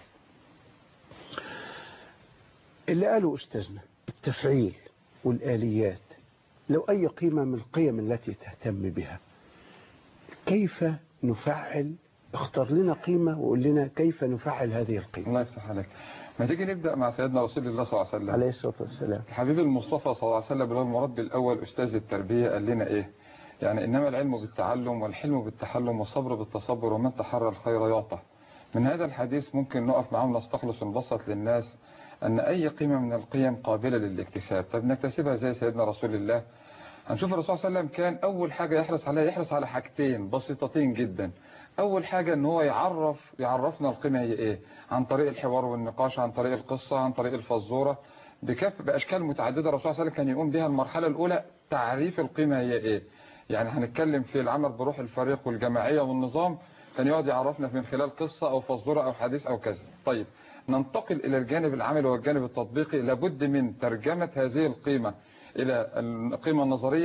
اللي قاله استاذنا التفعيل والآليات لو أي قيمة من القيم التي تهتم بها كيف نفعل اختار لنا قيمة وقول لنا كيف نفعل هذه القيمة الله يفتح عليك ما تيجي نبدأ مع سيدنا رسول الله صلى الله عليه وسلم عليه الصلاة والسلام الحبيب المصطفى صلى الله عليه وسلم اللي هو المربي الأول أستاذ التربية قال لنا إيه يعني إنما العلم بالتعلم والحلم بالتحلم والصبر بالتصبر ومن تحرى الخير يعطى من هذا الحديث ممكن نقف معاهم نستخلص ونبسط للناس أن أي قيمة من القيم قابلة للاكتساب طب نكتسبها زي سيدنا رسول الله هنشوف الرسول صلى الله عليه وسلم كان أول حاجة يحرص عليها يحرص على حاجتين بسيطتين جدا أول حاجة أن هو يعرف يعرفنا القيمة هي إيه عن طريق الحوار والنقاش عن طريق القصة عن طريق الفزورة بكف بأشكال متعددة الرسول صلى الله عليه وسلم كان يقوم بها المرحلة الأولى تعريف القيمة هي إيه يعني هنتكلم في العمل بروح الفريق والجماعية والنظام كان يقعد يعرفنا من خلال قصة أو فزورة أو حديث أو كذا طيب ننتقل إلى الجانب العملي والجانب التطبيقي لابد من ترجمة هذه القيمة إلى القيمة النظرية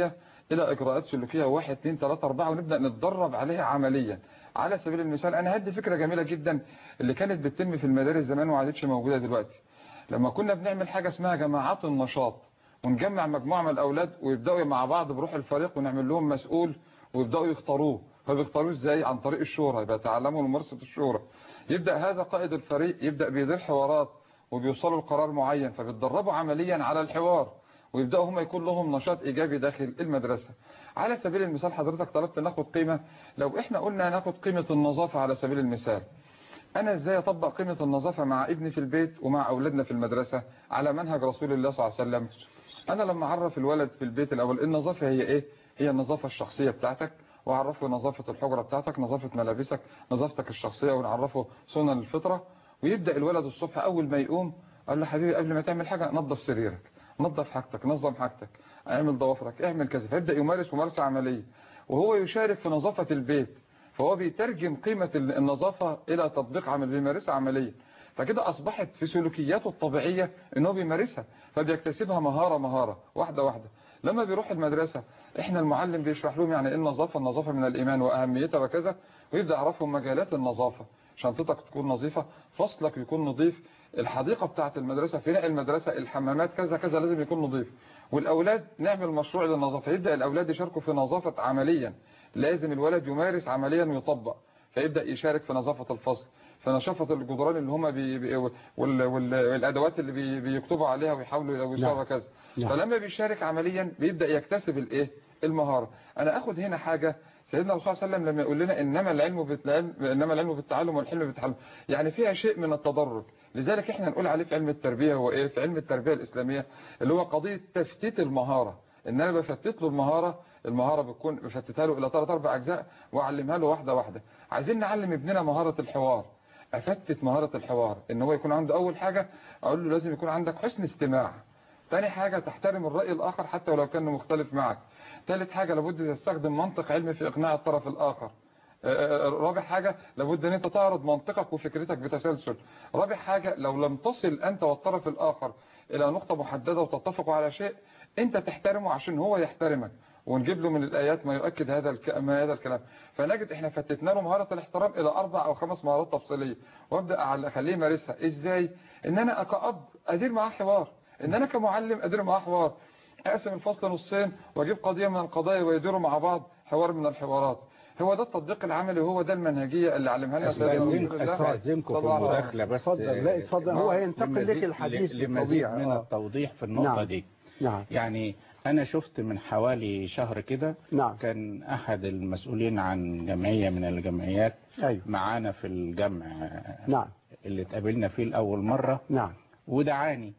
الى اجراءات سلوكيه واحد اثنين ثلاثة اربعة ونبدا نتدرب عليها عمليا على سبيل المثال انا هدي فكره جميله جدا اللي كانت بتتم في المدارس زمان وما عادتش موجوده دلوقتي لما كنا بنعمل حاجه اسمها جماعات النشاط ونجمع مجموعه من الاولاد ويبداوا مع بعض بروح الفريق ونعمل لهم مسؤول ويبداوا يختاروه فبيختاروه ازاي عن طريق الشورى يبقى تعلموا ممارسه الشورى يبدا هذا قائد الفريق يبدا بيدير حوارات وبيوصلوا لقرار معين فبيتدربوا عمليا على الحوار ويبداوا هم يكون لهم نشاط ايجابي داخل المدرسه على سبيل المثال حضرتك طلبت ناخد قيمه لو احنا قلنا ناخد قيمه النظافه على سبيل المثال انا ازاي اطبق قيمه النظافه مع ابني في البيت ومع اولادنا في المدرسه على منهج رسول الله صلى الله عليه وسلم انا لما اعرف الولد في البيت الاول النظافه هي ايه هي النظافه الشخصيه بتاعتك واعرفه نظافه الحجره بتاعتك نظافه ملابسك نظافتك الشخصيه ونعرفه سنن الفطره ويبدا الولد الصبح اول ما يقوم قال له حبيبي قبل ما تعمل حاجه نظف سريرك نظف حاجتك نظم حاجتك اعمل ضوافرك اعمل كذا فيبدا يمارس ممارسه عمليه وهو يشارك في نظافه البيت فهو بيترجم قيمه النظافه الى تطبيق عمل بيمارسها عمليا فكده اصبحت في سلوكياته الطبيعيه ان هو بيمارسها فبيكتسبها مهاره مهاره واحده واحده لما بيروح المدرسه احنا المعلم بيشرح لهم يعني ايه النظافه النظافه من الايمان واهميتها وكذا ويبدا يعرفهم مجالات النظافه شنطتك تكون نظيفه فصلك يكون نظيف الحديقه بتاعه المدرسه فناء المدرسه الحمامات كذا كذا لازم يكون نظيف والاولاد نعمل مشروع للنظافه يبدا الاولاد يشاركوا في نظافه عمليا لازم الولد يمارس عمليا ويطبق فيبدا يشارك في نظافه الفصل في نشافه الجدران اللي هم بي بي وال وال والادوات اللي بي بيكتبوا عليها ويحاولوا يلوثوها نعم. وكذا نعم. فلما بيشارك عمليا بيبدا يكتسب الايه المهاره انا اخد هنا حاجه سيدنا الرسول صلى الله عليه وسلم لما يقول لنا انما العلم بالعلم انما العلم بالتعلم والحلم بالتعلم يعني فيها شيء من التدرج لذلك احنا نقول عليه في علم التربيه هو ايه في علم التربيه الاسلاميه اللي هو قضيه تفتيت المهاره ان انا بفتت له المهاره المهاره بتكون بفتتها له الى ثلاث اربع اجزاء واعلمها له واحده واحده عايزين نعلم ابننا مهاره الحوار افتت مهاره الحوار ان هو يكون عنده اول حاجه اقول له لازم يكون عندك حسن استماع تاني حاجة تحترم الرأي الآخر حتى ولو كان مختلف معك ثالث حاجة لابد تستخدم منطق علمي في إقناع الطرف الآخر آه، آه، رابع حاجة لابد ان انت تعرض منطقك وفكرتك بتسلسل رابع حاجة لو لم تصل انت والطرف الاخر الى نقطة محددة وتتفقوا على شيء انت تحترمه عشان هو يحترمك ونجيب له من الايات ما يؤكد هذا الك... ما هذا الكلام فنجد احنا فتتنا له مهارة الاحترام الى اربع او خمس مهارات تفصيلية وابدا أعل- اخليه يمارسها ازاي ان انا كأب ادير معاه حوار ان انا كمعلم ادير معاه حوار اقسم الفصل نصين واجيب قضية من القضايا ويديروا مع بعض حوار من الحوارات هو ده التطبيق العملي وهو ده المنهجية اللي علمها لنا سيدنا رسول استاذنكم الله استاذنكم صلى في الله عليه وسلم. المداخله بس اتفضل لا اتفضل هو هينتقل لمزيد- لك الحديث لمزيد بالطبيعة من آه. التوضيح في النقطه نعم. دي نعم يعني انا شفت من حوالي شهر كده نعم كان احد المسؤولين عن جمعيه من الجمعيات أيوه معانا في الجمع نعم اللي اتقابلنا فيه لاول مره نعم ودعاني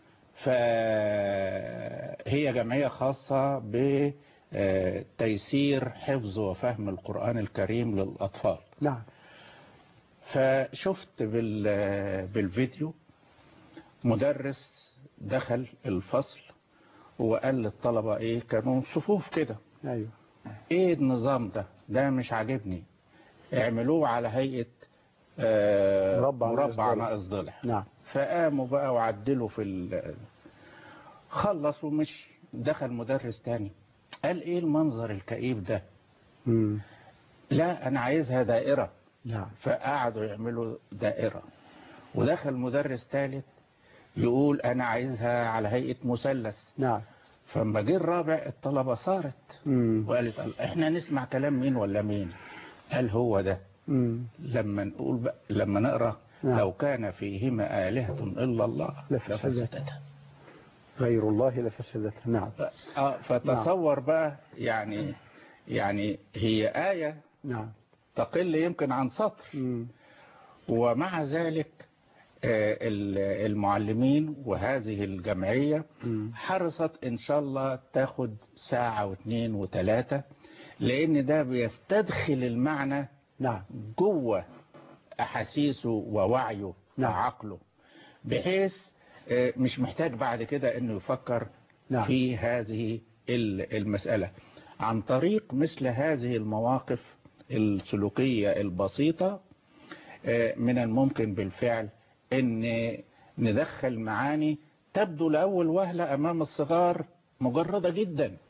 فهي جمعية خاصة بتيسير حفظ وفهم القرآن الكريم للأطفال نعم فشفت بال- بالفيديو مدرس دخل الفصل وقال للطلبة ايه كانوا صفوف كده أيوه ايه النظام ده ده مش عاجبني اعملوه على هيئة آه، مربع ناقص مربع ضلع. ناقص ضلع نعم فقاموا بقى وعدلوا في ال... خلص ومشي دخل مدرس تاني قال ايه المنظر الكئيب ده مم. لا انا عايزها دائرة نعم فقعدوا يعملوا دائرة ودخل مدرس ثالث يقول انا عايزها على هيئة مثلث نعم فما جه الرابع الطلبة صارت مم. وقالت الله، احنا نسمع كلام مين ولا مين قال هو ده مم. لما نقول بقى لما نقرا نعم. لو كان فيهما آلهة إلا الله لفسدتا. لفسدتا غير الله لفسدت نعم ف- آه، فتصور بقى يعني يعني هي آية نعم تقل يمكن عن سطر مم. ومع ذلك آه، ال- المعلمين وهذه الجمعية مم. حرصت إن شاء الله تاخد ساعة واثنين وثلاثة لأن ده بيستدخل المعنى نعم جوه أحاسيسه ووعيه نعم. وعقله بحيث آه، مش محتاج بعد كده انه يفكر نعم. في هذه ال- المسألة عن طريق مثل هذه المواقف السلوكية البسيطة آه، من الممكن بالفعل ان ندخل معاني تبدو لأول وهلة أمام الصغار مجردة جدا نعم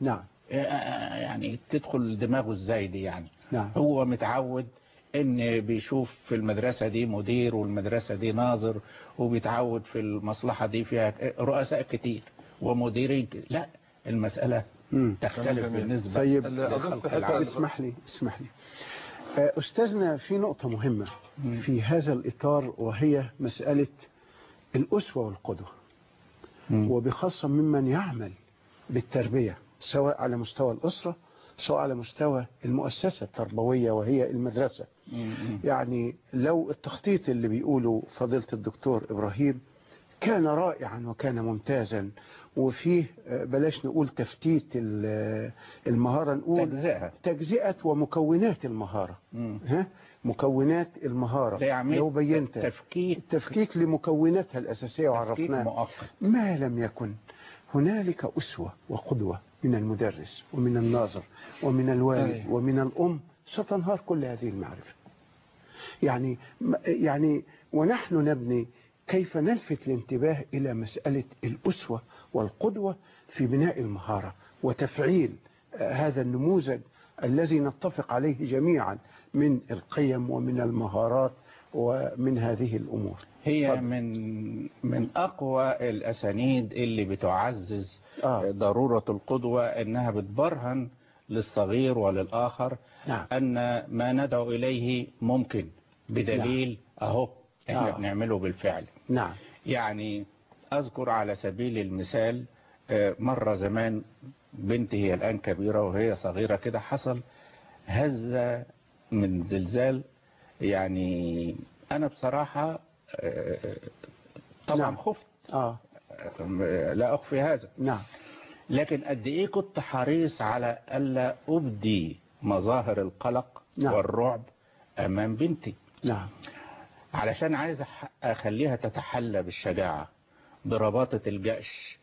آه، يعني تدخل دماغه ازاي دي يعني نعم هو متعود ان بيشوف في المدرسة دي مدير والمدرسة دي ناظر وبيتعود في المصلحة دي فيها رؤساء كتير ومديرين كتير. لا المسألة مم. تختلف جميل. بالنسبة طيب اللي أضيف لخلق حتة العالم. اسمح لي اسمح لي آه، أستاذنا في نقطة مهمة مم. في هذا الإطار وهي مسألة الأسوة والقدوة مم. وبخاصة ممن يعمل بالتربية سواء على مستوى الأسرة سواء على مستوى المؤسسة التربوية وهي المدرسة مم. يعني لو التخطيط اللي بيقوله فضيلة الدكتور إبراهيم كان رائعا وكان ممتازا وفيه آه، بلاش نقول تفتيت ال- المهارة نقول تجزئة تجزئة ومكونات المهارة مم. ها مكونات المهارة زي عملية لو بينت تفكيك التفكيك لمكوناتها الأساسية تفكيك وعرفناها مؤقت ما لم يكن هنالك أسوة وقدوة من المدرس ومن الناظر ومن الوالد أيوة. ومن الأم ستنهار كل هذه المعرفة يعني يعني ونحن نبني كيف نلفت الانتباه إلى مسألة الأسوة والقدوة في بناء المهارة وتفعيل آه، هذا النموذج الذي نتفق عليه جميعا من القيم ومن المهارات ومن هذه الأمور هي اتفضل. من من اقوى الاسانيد اللي بتعزز آه. ضرورة القدوة انها بتبرهن للصغير وللاخر نعم. ان ما ندعو اليه ممكن بدليل اهو احنا آه. بنعمله بالفعل نعم يعني اذكر على سبيل المثال آه، مرة زمان بنتي هي الان كبيرة وهي صغيرة كده حصل هزة من زلزال يعني انا بصراحة آه، طبعا نعم. خفت آه آه، لا اخفي هذا نعم لكن قد ايه كنت حريص على الا ابدي مظاهر القلق نعم. والرعب امام بنتي نعم علشان عايز أح- اخليها تتحلى بالشجاعة برباطة الجأش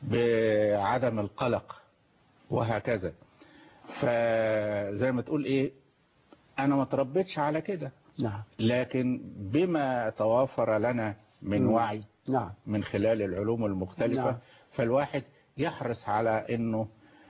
بعدم القلق وهكذا فزي ما تقول ايه انا ما تربيتش على كده نعم لكن بما توافر لنا من مم. وعي نعم من خلال العلوم المختلفة نعم. فالواحد يحرص على انه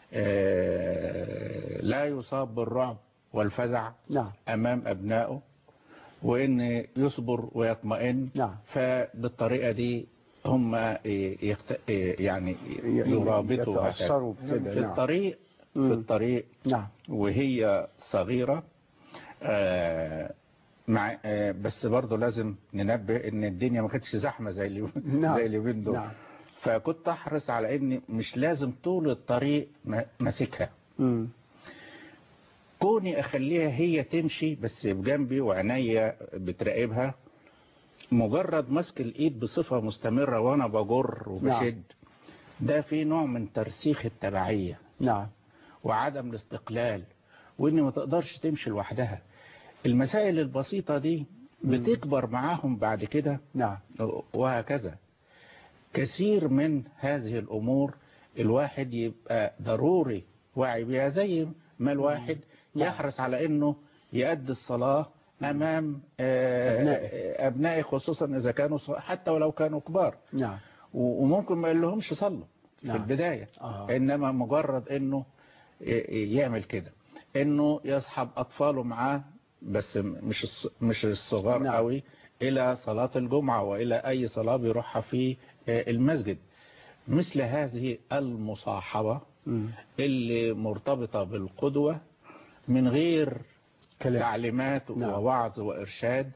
آه، لا يصاب بالرعب والفزع نعم امام ابنائه وان يصبر ويطمئن نعم فبالطريقة دي هم يخت... يعني يرابطوا هكذا. يتأثروا بكده في نعم الطريق في مم. الطريق نعم وهي صغيرة آه، مع آه، بس برضه لازم ننبه ان الدنيا ما كانتش زحمة زي اللي نعم. زي اليومين دول نعم فكنت احرص على ان مش لازم طول الطريق ما- ماسكها مم. كوني اخليها هي تمشي بس بجنبي وعينيا بتراقبها مجرد مسك الايد بصفة مستمرة وانا بجر وبشد ده في نوع من ترسيخ التبعية نعم وعدم الاستقلال وان ما تقدرش تمشي لوحدها المسائل البسيطة دي بتكبر معاهم بعد كده نعم وهكذا كثير من هذه الأمور الواحد يبقى ضروري واعي بها زي ما الواحد نعم. يحرص على أنه يؤدي الصلاة أمام آه، أبنائه. أبنائه خصوصا إذا كانوا صغار حتى ولو كانوا كبار نعم و- وممكن ما يقول لهمش صلوا في نعم. البداية آه. إنما مجرد أنه ي- يعمل كده أنه يصحب أطفاله معاه بس مش الص- مش الصغار نعم. قوي إلى صلاة الجمعة وإلى أي صلاة بيروحها في آه، المسجد مثل هذه المصاحبة مم. اللي مرتبطة بالقدوة من غير كلام تعليمات نعم. ووعظ وإرشاد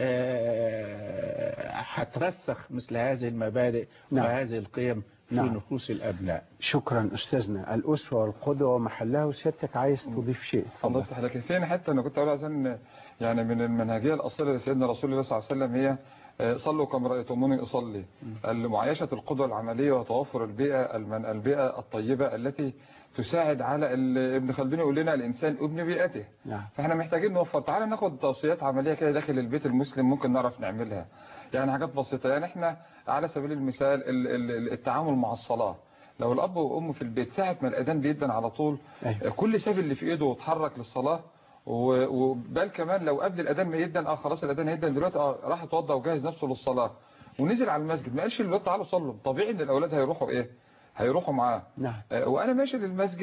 آه، هترسخ مثل هذه المبادئ نعم. وهذه القيم في نعم. نفوس الأبناء شكرا أستاذنا الأسوة والقدوة محلها وسيادتك عايز تضيف شيء الله اتفضل يفتح لك فين حتى انا كنت اقول عشان يعني من المنهجيه الاصيله لسيدنا رسول الله صلى الله عليه وسلم هي آه، صلوا كما رايتموني اصلي معايشه القدوه العمليه وتوفر البيئه المن البيئه الطيبه التي تساعد على ال- ابن خلدون يقول لنا الانسان ابن بيئته نعم فاحنا محتاجين نوفر تعالى ناخد توصيات عمليه كده داخل البيت المسلم ممكن نعرف نعملها يعني حاجات بسيطه يعني احنا على سبيل المثال ال- ال- التعامل مع الصلاه لو الاب والام في البيت ساعه ما الاذان بيدن على طول أيوة. كل ساب اللي في ايده واتحرك للصلاه و- وبال كمان لو قبل الاذان ما يدن اه خلاص الاذان هيدن دلوقتي اه راح اتوضى وجهز نفسه للصلاه ونزل على المسجد ما قالش للولاد تعالوا صلوا طبيعي ان الاولاد هيروحوا ايه هيروحوا معاه نعم آه، وانا ماشي للمسجد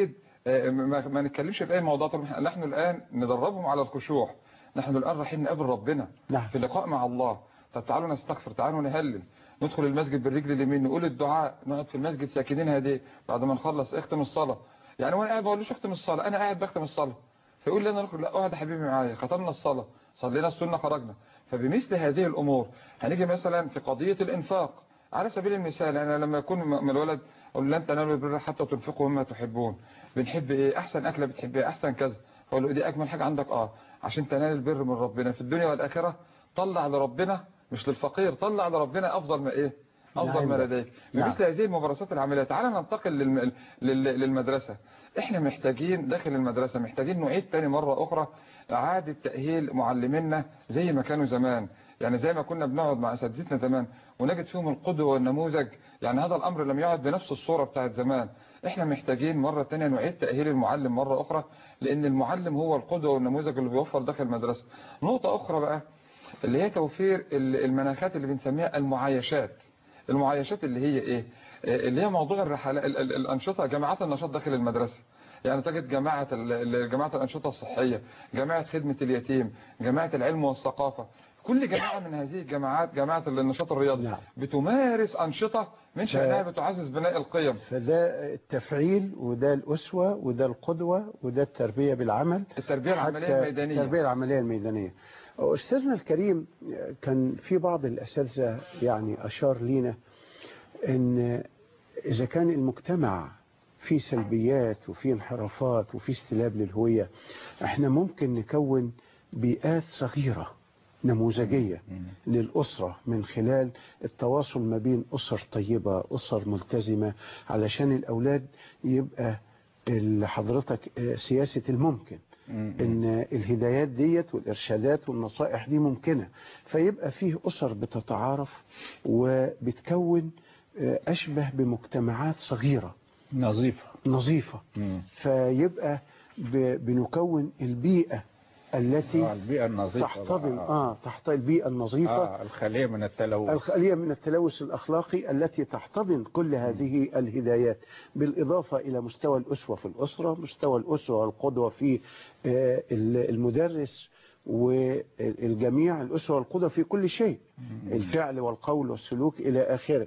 آه، ما ما نتكلمش في اي موضوع طب إحنا- نحن الان ندربهم على الخشوع نحن الان رايحين نقابل ربنا نعم. في لقاء مع الله طب تعالوا نستغفر تعالوا نهلل ندخل المسجد بالرجل اليمين نقول الدعاء نقعد في المسجد ساكنين هدي بعد ما نخلص اختم الصلاه يعني وانا قاعد بقول له اختم الصلاه انا قاعد بختم الصلاه فيقول لي انا نخرج لا اقعد يا حبيبي معايا ختمنا الصلاه صلينا السنه خرجنا فبمثل هذه الامور هنيجي مثلا في قضيه الانفاق على سبيل المثال انا لما يكون م- من الولد اقول له لن تنالوا البر حتى تنفقوا مما تحبون بنحب ايه احسن اكله بتحبها احسن كذا اقول له دي اجمل حاجه عندك اه عشان تنال البر من ربنا في الدنيا والاخره طلع لربنا مش للفقير طلع لربنا افضل ما ايه افضل ما عندك. لديك نعم. بمثل هذه الممارسات العمليه تعال ننتقل للم... لل... للمدرسه احنا محتاجين داخل المدرسه محتاجين نعيد تاني مره اخرى اعاده تاهيل معلمينا زي ما كانوا زمان يعني زي ما كنا بنقعد مع اساتذتنا زمان ونجد فيهم القدوه والنموذج يعني هذا الامر لم يعد بنفس الصوره بتاعت زمان احنا محتاجين مره تانية نعيد تاهيل المعلم مره اخرى لان المعلم هو القدوه والنموذج اللي بيوفر داخل المدرسه نقطه اخرى بقى اللي هي توفير ال- المناخات اللي بنسميها المعايشات المعايشات اللي هي ايه آه، اللي هي موضوع الرحلات ال- ال- الانشطه جماعات النشاط داخل المدرسه يعني تجد جماعه ال- ال- جماعه الانشطه الصحيه جماعه خدمه اليتيم جماعه العلم والثقافه كل جماعه من هذه الجماعات جماعه النشاط الرياضي نعم. بتمارس انشطه من شانها بتعزز بناء القيم فده التفعيل وده الأسوة وده القدوة وده التربية بالعمل التربيه العمليه حتى الميدانيه التربية العملية الميدانية أستاذنا الكريم كان في بعض الأساتذة يعني أشار لينا أن إذا كان المجتمع فيه سلبيات وفيه انحرافات وفيه استلاب للهوية احنا ممكن نكون بيئات صغيرة نموذجية للأسرة من خلال التواصل ما بين أسر طيبة أسر ملتزمة علشان الأولاد يبقى اللي حضرتك آه، سياسة الممكن ان الهدايات ديت والارشادات والنصائح دي ممكنة فيبقى فيه اسر بتتعارف وبتكون آه، اشبه بمجتمعات صغيرة نظيفة نظيفة مم. فيبقى ب- بنكون البيئة آه، التي البيئة النظيفة تحتضن بقى. اه تحت البيئة النظيفة آه الخالية من التلوث الخالية من التلوث الأخلاقي التي تحتضن كل هذه الهدايات بالإضافة إلى مستوى الأسوة في الأسرة مستوى الأسوة والقدوة في آه، المدرس والجميع الأسوة والقدوة في كل شيء الفعل والقول والسلوك إلى آخره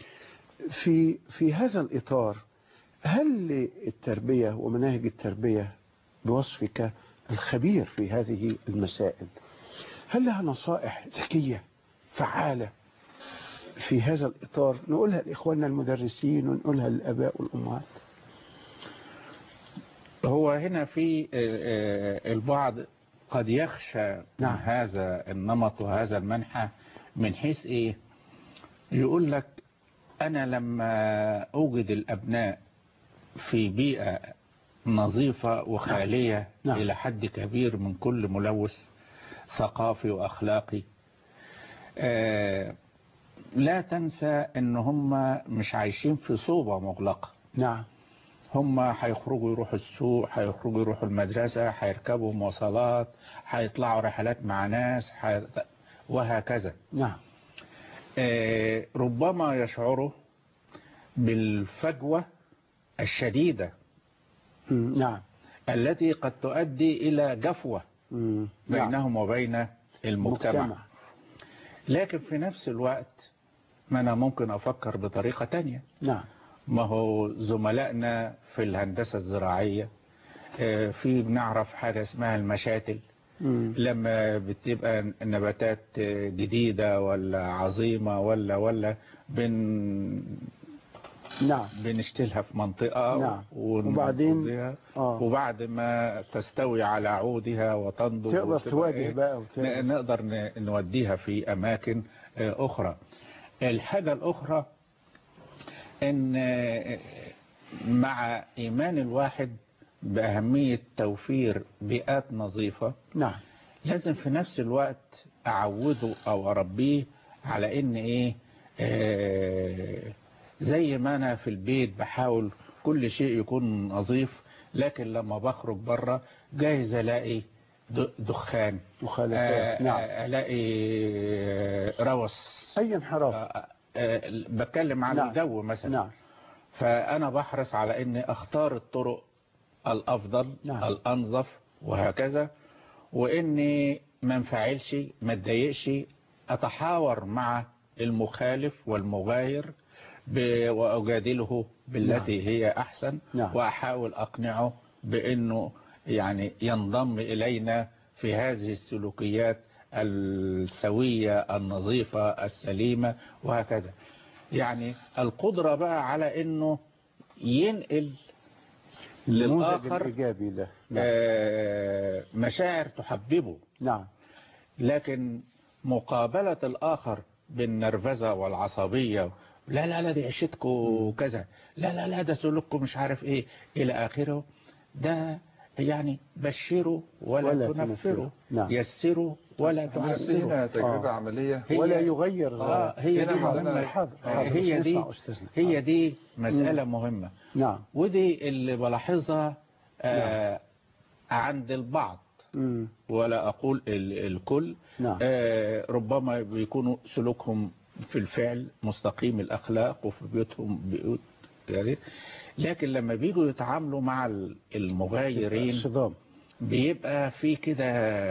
في في هذا الإطار هل التربية ومناهج التربية بوصفك الخبير في هذه المسائل هل لها نصائح ذكية فعالة في هذا الإطار نقولها لإخواننا المدرسين ونقولها للآباء والأمهات هو هنا في آه، آه، البعض قد يخشى من نعم. هذا النمط وهذا المنحى من حيث ايه يقول لك انا لما اوجد الابناء في بيئة نظيفة وخالية نعم. الى حد كبير من كل ملوث ثقافي واخلاقي آه، لا تنسى ان هم مش عايشين في صوبة مغلقة نعم هم هيخرجوا يروحوا السوق هيخرجوا يروحوا المدرسة هيركبوا مواصلات هيطلعوا رحلات مع ناس حي... وهكذا نعم آه، ربما يشعروا بالفجوة الشديدة مم، نعم التي قد تؤدي إلى جفوة مم، نعم. بينهم وبين المجتمع مجتمع. لكن في نفس الوقت ما أنا ممكن أفكر بطريقة تانية نعم ما هو زملائنا في الهندسة الزراعية آه، في بنعرف حاجة اسمها المشاتل مم، لما بتبقى نباتات آه، جديدة ولا عظيمة ولا ولا بن نعم بنشتلها في منطقة نعم. ون- وبعدين- ونفضيها. آه. وبعد ما تستوي على عودها وتنضج تقدر وتبقى تواجه إيه، بقى وتواجه. ن- نقدر ن- نوديها في أماكن آه، أخرى الحاجة الأخرى ان مع ايمان الواحد باهمية توفير بيئات نظيفة نعم لازم في نفس الوقت اعوده او اربيه على ان ايه آه زي ما انا في البيت بحاول كل شيء يكون نظيف لكن لما بخرج بره جايز الاقي د- دخان مخالفات آه، نعم آه، الاقي آه، روث أي انحراف آه، آه، بتكلم عن نعم. الجو مثلا نعم فأنا بحرص على أني أختار الطرق الأفضل نعم. الأنظف وهكذا وإني ما انفعلش ما اتضايقش أتحاور مع المخالف والمغاير ب- وأجادله بالتي نعم. هي أحسن نعم. وأحاول أقنعه بأنه يعني ينضم إلينا في هذه السلوكيات السوية النظيفة السليمة وهكذا يعني القدرة بقى على أنه ينقل النموذج للآخر الإيجابي ده نعم. آه، مشاعر تحببه نعم لكن مقابلة الآخر بالنرفزة والعصبية لا لا لا دي عشتكم كذا لا لا لا ده سلوككم مش عارف ايه إلى آخره ده يعني بشروا ولا, ولا ولا تنفروا. تنفروا نعم. يسروا ولا بس هنا تعسروا تجربة آه. عملية هي- ولا يغير آه هي دي هنا مهمة عندنا- حاضر آه، حاضر. هي بس دي نسمع أستاذنا. هي آه. دي مسألة مهمة نعم ودي اللي بلاحظها آه عند البعض مم. ولا أقول ال- الكل نعم. آه ربما بيكونوا سلوكهم في الفعل مستقيم الأخلاق وفي بيوتهم بيوت يعني لكن لما بيجوا يتعاملوا مع ال- المغايرين صدام بيبقى في كده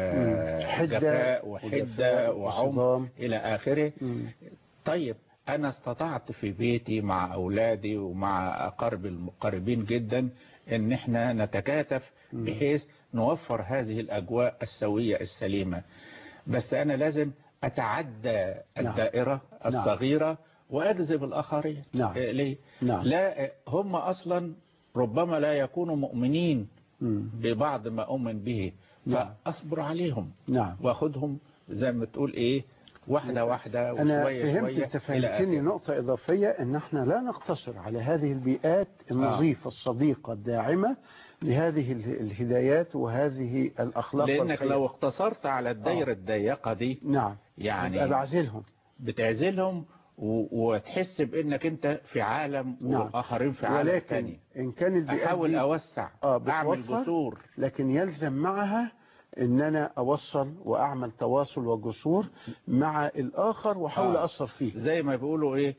مم. حدة جفاء وجفاء وحدة وصدام. وعمق إلى آخره مم. طيب أنا استطعت في بيتي مع أولادي ومع أقارب المقربين جدا إن إحنا نتكاتف بحيث نوفر هذه الأجواء السوية السليمة بس أنا لازم أتعدى الدائرة نعم. الصغيرة وأجذب الآخرين نعم. إيه ليه؟ نعم. لا هم أصلا ربما لا يكونوا مؤمنين مم. ببعض ما أؤمن به نعم. فأصبر عليهم نعم واخدهم زي ما تقول ايه واحدة واحدة أنا وشوية فهمت شوية أنت إلى فهمتني آخره. نقطة إضافية أن احنا لا نقتصر على هذه البيئات النظيفة الصديقة الداعمة لهذه ال- الهدايات وهذه الأخلاق لأنك والخير. لو اقتصرت على الدايرة الضيقة دي نعم يعني أبقى بعزلهم بتعزلهم و- وتحس بأنك أنت في عالم نعم. والآخرين في عالم ولكن تاني إن كان البيئات أحاول دي أوسع آه، أعمل بتوفر. جسور لكن يلزم معها ان انا اوصل واعمل تواصل وجسور مع الاخر واحاول آه. اثر فيه زي ما بيقولوا إيه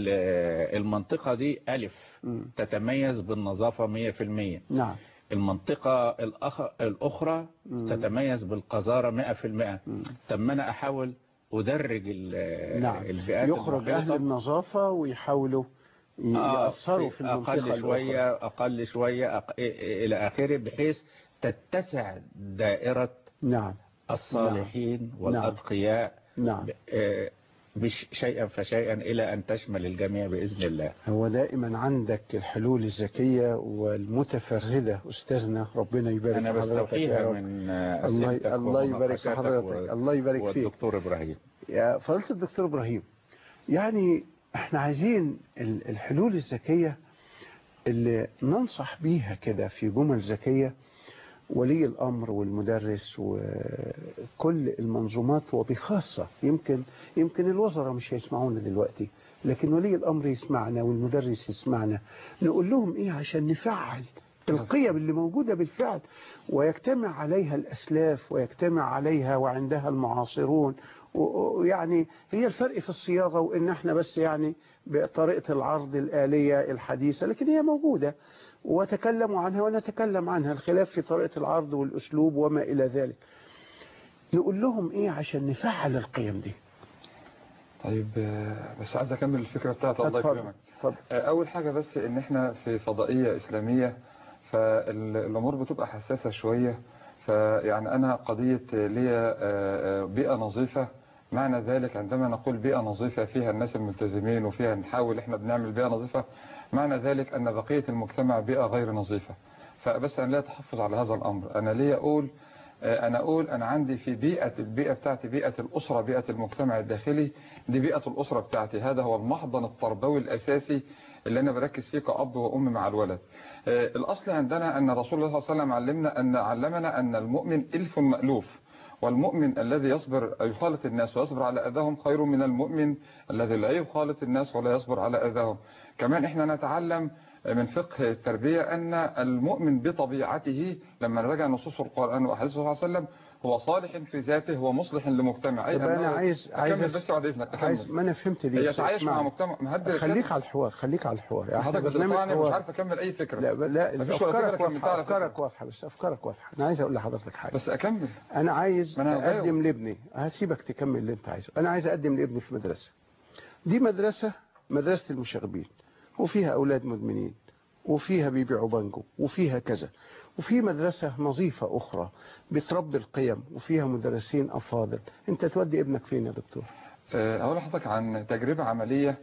ال- المنطقة دي ألف مم. تتميز بالنظافة 100% نعم المنطقة الأخ... الأخرى مم. تتميز بالقذارة 100% مم. طب ما أنا أحاول أدرج ال- نعم البيئات يخرج اهل المحيطة. النظافة ويحاولوا ي- آه، يأثروا في المنطقة أقل شوية الأخرى. أقل شوية أق... إلى آخره بحيث تتسع دائرة نعم الصالحين والأتقياء نعم آه، بش شيئا فشيئا إلى أن تشمل الجميع بإذن الله هو دائما عندك الحلول الذكية والمتفردة أستاذنا ربنا يبارك أنا في حضرتك يا بستوحيها رب. من آه، الله أسئلتك الله يبارك في ومناقشاتك حضرتك و- الله يبارك فيك والدكتور إبراهيم يا فضيلة الدكتور إبراهيم يعني احنا عايزين ال- الحلول الذكية اللي ننصح بيها كده في جمل ذكية ولي الأمر والمدرس وكل المنظومات وبخاصة يمكن يمكن الوزراء مش هيسمعونا دلوقتي لكن ولي الأمر يسمعنا والمدرس يسمعنا نقول لهم إيه عشان نفعل القيم اللي موجودة بالفعل ويجتمع عليها الأسلاف ويجتمع عليها وعندها المعاصرون و- ويعني هي الفرق في الصياغة وإن احنا بس يعني بطريقة العرض الآلية الحديثة لكن هي موجودة وتكلموا عنها ونتكلم عنها الخلاف في طريقة العرض والأسلوب وما إلى ذلك نقول لهم إيه عشان نفعل القيم دي طيب آه، بس عايز اكمل الفكره بتاعت الله اتفضل. يكرمك اتفضل. آه، اول حاجه بس ان احنا في فضائيه اسلاميه فالامور بتبقى حساسه شويه فيعني انا قضيه ليا آه، آه، بيئه نظيفه معنى ذلك عندما نقول بيئه نظيفه فيها الناس الملتزمين وفيها نحاول احنا بنعمل بيئه نظيفه معنى ذلك ان بقيه المجتمع بيئه غير نظيفه فبس انا لا اتحفظ على هذا الامر انا ليا اقول آه، انا اقول انا عندي في بيئه البيئه بتاعتي بيئه الاسره بيئه المجتمع الداخلي دي بيئه الاسره بتاعتي هذا هو المحضن التربوي الاساسي اللي انا بركز فيه كاب وام مع الولد آه، الاصل عندنا ان رسول الله صلى الله عليه وسلم علمنا ان علمنا ان المؤمن الف مالوف والمؤمن الذي يصبر يخالط الناس ويصبر على اذاهم خير من المؤمن الذي لا يخالط الناس ولا يصبر على اذاهم كمان احنا نتعلم من فقه التربية أن المؤمن بطبيعته لما نراجع نصوص القرآن وأحاديث صلى الله عليه وسلم هو صالح في ذاته هو مصلح لمجتمع أي طب أنا أنه- عايز أكمل عايز بس بعد إذنك عايز أكمل ما أنا فهمت دي يتعايش مع اسمعني. مجتمع مهدد خليك على الحوار خليك على الحوار يعني حضرتك برنامج بتقطعني مش حوار. عارف أكمل أي فكرة لا لا مفيش ولا فكرة افكارك كملتها واضحه على فكرة. افكارك واضحه بس افكارك واضحه انا عايز اقول لحضرتك حاجه بس أكمل انا عايز ما أنا اقدم لابني هسيبك تكمل اللي انت عايزه انا عايز اقدم لابني في مدرسه دي مدرسه مدرسه المشاغبين وفيها اولاد مدمنين وفيها بيبيعوا بانجو وفيها كذا وفي مدرسة نظيفة أخرى بتربي القيم وفيها مدرسين أفاضل أنت تودي ابنك فين يا دكتور آه، أقول لحضرتك عن تجربة عملية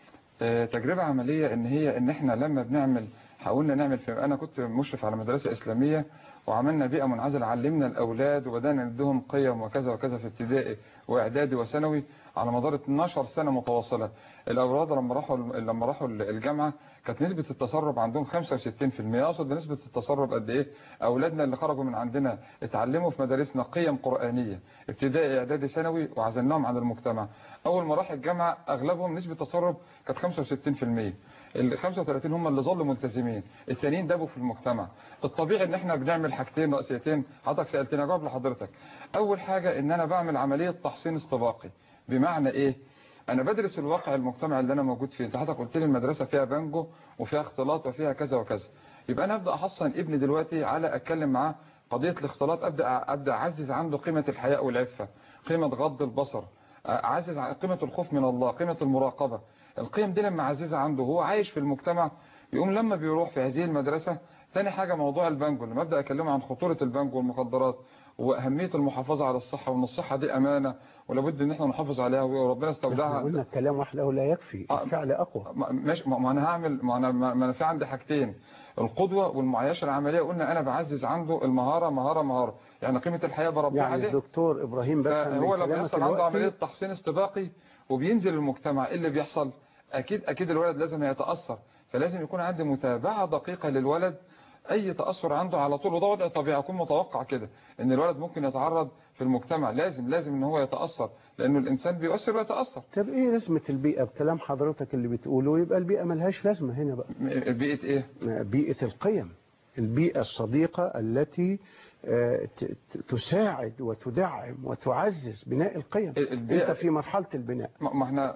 آه، تجربة عملية إن هي إن إحنا لما بنعمل حاولنا نعمل في أنا كنت مشرف على مدرسة إسلامية وعملنا بيئة منعزلة علمنا الأولاد وبدأنا نديهم قيم وكذا وكذا في ابتدائي وإعدادي وثانوي على مدار 12 سنة متواصلة الأولاد لما راحوا لما راحوا الجامعة كانت نسبة التسرب عندهم 65% أقصد بنسبة التسرب قد إيه أولادنا اللي خرجوا من عندنا اتعلموا في مدارسنا قيم قرآنية ابتدائي إعدادي ثانوي وعزلناهم عن المجتمع أول ما راح الجامعة أغلبهم نسبة التسرب كانت 65% ال 35 هم اللي ظلوا ملتزمين التانيين دابوا في المجتمع الطبيعي ان احنا بنعمل حاجتين رئيسيتين حضرتك سالتني اجاوب لحضرتك اول حاجه ان انا بعمل عمليه تحصين استباقي بمعنى ايه انا بدرس الواقع المجتمع اللي انا موجود فيه انت حضرتك قلت لي المدرسه فيها بانجو وفيها اختلاط وفيها كذا وكذا يبقى انا ابدا احصن ابني دلوقتي على اتكلم معاه قضيه الاختلاط ابدا ابدا اعزز عنده قيمه الحياء والعفه قيمه غض البصر اعزز قيمه الخوف من الله قيمه المراقبه القيم دي لما اعززها عنده هو عايش في المجتمع يقوم لما بيروح في هذه المدرسه تاني حاجه موضوع البانجو لما ابدا اكلمه عن خطوره البانجو والمخدرات واهميه المحافظه على الصحه وان الصحه دي امانه ولابد ان احنا نحافظ عليها وربنا احنا استودعها قلنا الكلام وحده لا يكفي آه. الفعل أقوى ما- ماشي ما ما انا هعمل ما انا ما انا في عندي حاجتين القدوه والمعايشه العمليه قلنا انا بعزز عنده المهاره مهاره مهاره يعني قيمه الحياه بربيها يعني عليه الدكتور إبراهيم بفهم هو من لما كلامك يحصل عنده دلوقتي عمليه تحصين استباقي وبينزل المجتمع ايه اللي بيحصل اكيد اكيد الولد لازم يتاثر فلازم يكون عندي متابعه دقيقه للولد اي تاثر عنده على طول وده وضع طبيعي اكون متوقع كده ان الولد ممكن يتعرض في المجتمع لازم لازم ان هو يتاثر لانه الانسان بيؤثر ويتاثر طب ايه لازمة البيئة بكلام حضرتك اللي بتقوله يبقى البيئة ملهاش لازمة هنا بقى م- بيئه ايه بيئة القيم البيئة الصديقة التي آه، ت- ت- تساعد وتدعم وتعزز بناء القيم البيئة- انت في مرحلة البناء ما ما احنا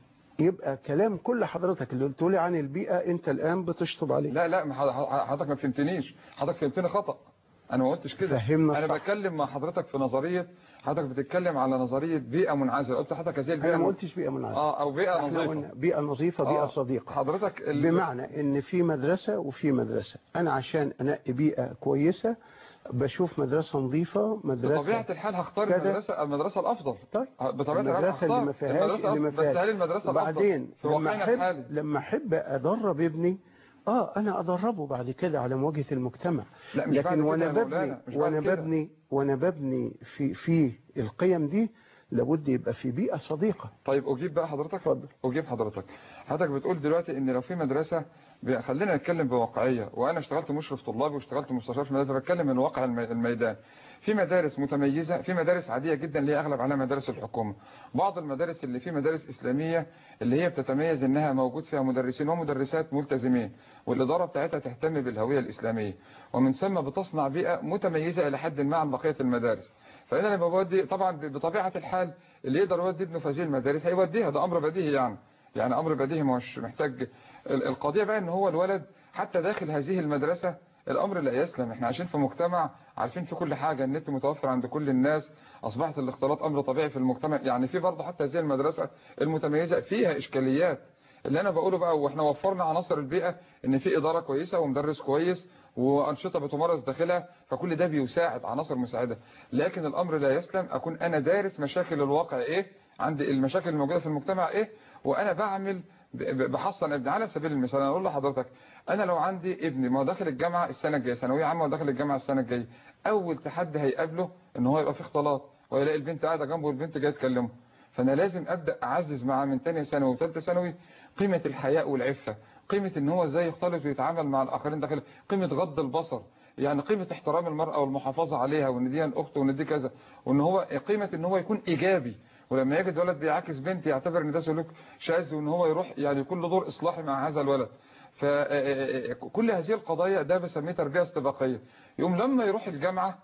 يبقى كلام كل حضرتك اللي قلت لي عن البيئة انت الان بتشطب عليه لا لا ما حض- حضرتك ما فهمتنيش حضرتك فهمتني خطأ انا ما قلتش كده فهمنا انا صح. بتكلم مع حضرتك في نظريه حضرتك بتتكلم على نظريه بيئه منعزله قلت لحضرتك هذه البيئه انا ما من- قلتش بيئة منعزلة اه او بيئه احنا نظيفه قلنا بيئة نظيفة بيئة آه، صديقة حضرتك ال- بمعنى ان في مدرسة وفي مدرسة انا عشان انقي بيئة كويسة بشوف مدرسة نظيفة مدرسة بطبيعه الحال هختار كذا. المدرسه المدرسه الافضل طيب بطبيعه الحال المدرسة اللي هختار ما فيهاش المدرسة اللي ما الأفضل. بس فيهاش هل المدرسه الافضل بعدين في لما واقعنا احب الحالي لما احب ادرب ابني اه انا ادربه بعد كده على مواجهة المجتمع لا مش بعد لكن كده وانا يا ببني مولانا، مش بعد وانا كده. ببني وانا ببني في في القيم دي لابد يبقى في بيئة صديقة طيب اجيب بقى حضرتك اتفضل. اجيب حضرتك حضرتك بتقول دلوقتي ان لو في مدرسه ب- خلينا نتكلم بواقعيه وانا اشتغلت مشرف طلابي واشتغلت مستشار في مدرسه بتكلم من واقع الم- الميدان في مدارس متميزه في مدارس عاديه جدا اللي هي اغلب عليها مدارس الحكومه بعض المدارس اللي في مدارس اسلاميه اللي هي بتتميز انها موجود فيها مدرسين ومدرسات ملتزمين والاداره بتاعتها تهتم بالهويه الاسلاميه ومن ثم بتصنع بيئه متميزه الى حد ما عن بقيه المدارس فانا لما بودي طبعا ب- بطبيعه الحال اللي يقدر يودي ابنه في هذه المدارس هيوديها ده امر بديهي يعني يعني امر بديهي مش محتاج ال- القضيه بقى ان هو الولد حتى داخل هذه المدرسه الامر لا يسلم احنا عايشين في مجتمع عارفين في كل حاجه النت متوفر عند كل الناس اصبحت الاختلاط امر طبيعي في المجتمع يعني في برضه حتى هذه المدرسه المتميزه فيها اشكاليات اللي انا بقوله بقى واحنا وفرنا عناصر البيئه ان في اداره كويسه ومدرس كويس وانشطه بتمارس داخلها فكل ده بيساعد عناصر مساعده لكن الامر لا يسلم اكون انا دارس مشاكل الواقع ايه عندي المشاكل الموجوده في المجتمع ايه وانا بعمل ب- ب- بحصن ابني على سبيل المثال انا اقول لحضرتك انا لو عندي ابني ما هو داخل الجامعه السنه الجايه ثانويه عامه وداخل الجامعه السنه الجايه اول تحدي هيقابله ان هو يبقى في اختلاط ويلاقي البنت قاعده جنبه والبنت جايه تكلمه فانا لازم ابدا اعزز معاه من ثانيه ثانوي وثالثه ثانوي قيمه الحياء والعفه قيمه ان هو ازاي يختلط ويتعامل مع الاخرين داخل قيمه غض البصر يعني قيمه احترام المراه والمحافظه عليها وان دي الاخت وان دي كذا وان هو قيمه ان هو يكون ايجابي ولما يجد ولد بيعاكس بنت يعتبر ان ده سلوك شاذ وان هو يروح يعني يكون له دور اصلاحي مع هذا الولد فكل هذه القضايا ده بسميه تربيه استباقيه يوم لما يروح الجامعه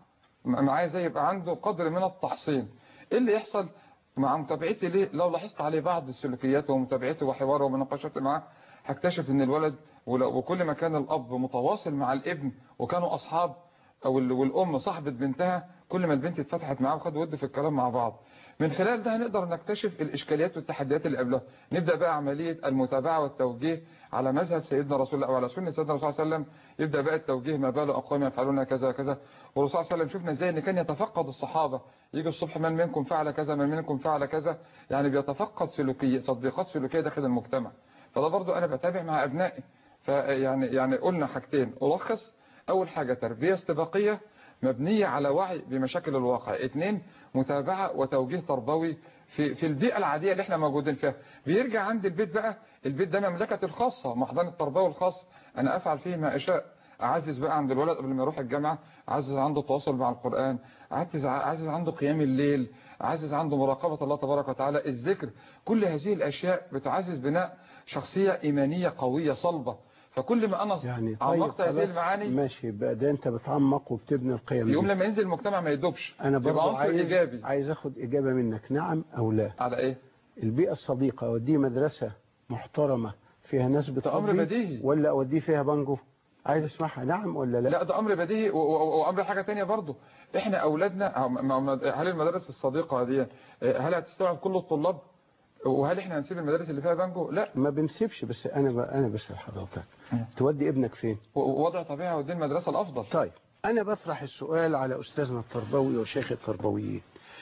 م- معاه زي يبقى عنده قدر من التحصين ايه اللي يحصل مع متابعتي ليه لو لاحظت عليه بعض السلوكيات ومتابعته وحواره ومناقشاتي معاه هكتشف ان الولد ولو- وكل ما كان الاب متواصل مع الابن وكانوا اصحاب او ال- والام صاحبه بنتها كل ما البنت اتفتحت معاه وخد ود في الكلام مع بعض من خلال ده هنقدر نكتشف الاشكاليات والتحديات اللي قبلها نبدا بقى عمليه المتابعه والتوجيه على مذهب سيدنا رسول الله او على سنه سيدنا الرسول صلى الله عليه وسلم يبدا بقى التوجيه ما بال اقوام يفعلون كذا كذا والرسول صلى الله عليه وسلم شفنا ازاي ان كان يتفقد الصحابه يجي الصبح من منكم فعل كذا من منكم فعل كذا يعني بيتفقد سلوكيه تطبيقات سلوكيه داخل المجتمع فده برضو انا بتابع مع ابنائي فيعني يعني قلنا حاجتين ألخص أول حاجة تربية استباقية مبنية على وعي بمشاكل الواقع اثنين متابعة وتوجيه تربوي في في البيئة العادية اللي احنا موجودين فيها بيرجع عند البيت بقى البيت ده مملكة الخاصة محضن التربوي الخاص أنا أفعل فيه ما أشاء أعزز بقى عند الولد قبل ما يروح الجامعة أعزز عنده التواصل مع القرآن أعزز أعزز عنده قيام الليل أعزز عنده مراقبة الله تبارك وتعالى الذكر كل هذه الأشياء بتعزز بناء شخصية إيمانية قوية صلبة فكل ما أنا يعني طيب عمقت هذه خلاص المعاني ماشي بقى ده انت بتعمق وبتبني القيم يقوم دي. لما ينزل المجتمع ما يدوبش انا يبقى برضه عنصر عايز إيجابي عايز اخد اجابه منك نعم او لا على إيه؟ البيئه الصديقه اوديه مدرسه محترمه فيها ناس ده أمر بتربي بديهي. ولا اوديه فيها بانجو عايز اسمعها نعم ولا لا, لا ده امر بديهي و- و- وامر حاجه تانية برضو احنا اولادنا ما- ما- هل المدارس الصديقه دي هل هتستوعب كل الطلاب وهل احنا هنسيب المدارس اللي فيها بانجو لا ما بنسيبش بس انا ب... انا بسال حضرتك مم. تودي ابنك فين و- ووضع طبيعي ودي المدرسه الافضل طيب انا بطرح السؤال على استاذنا التربوي وشيخ التربويين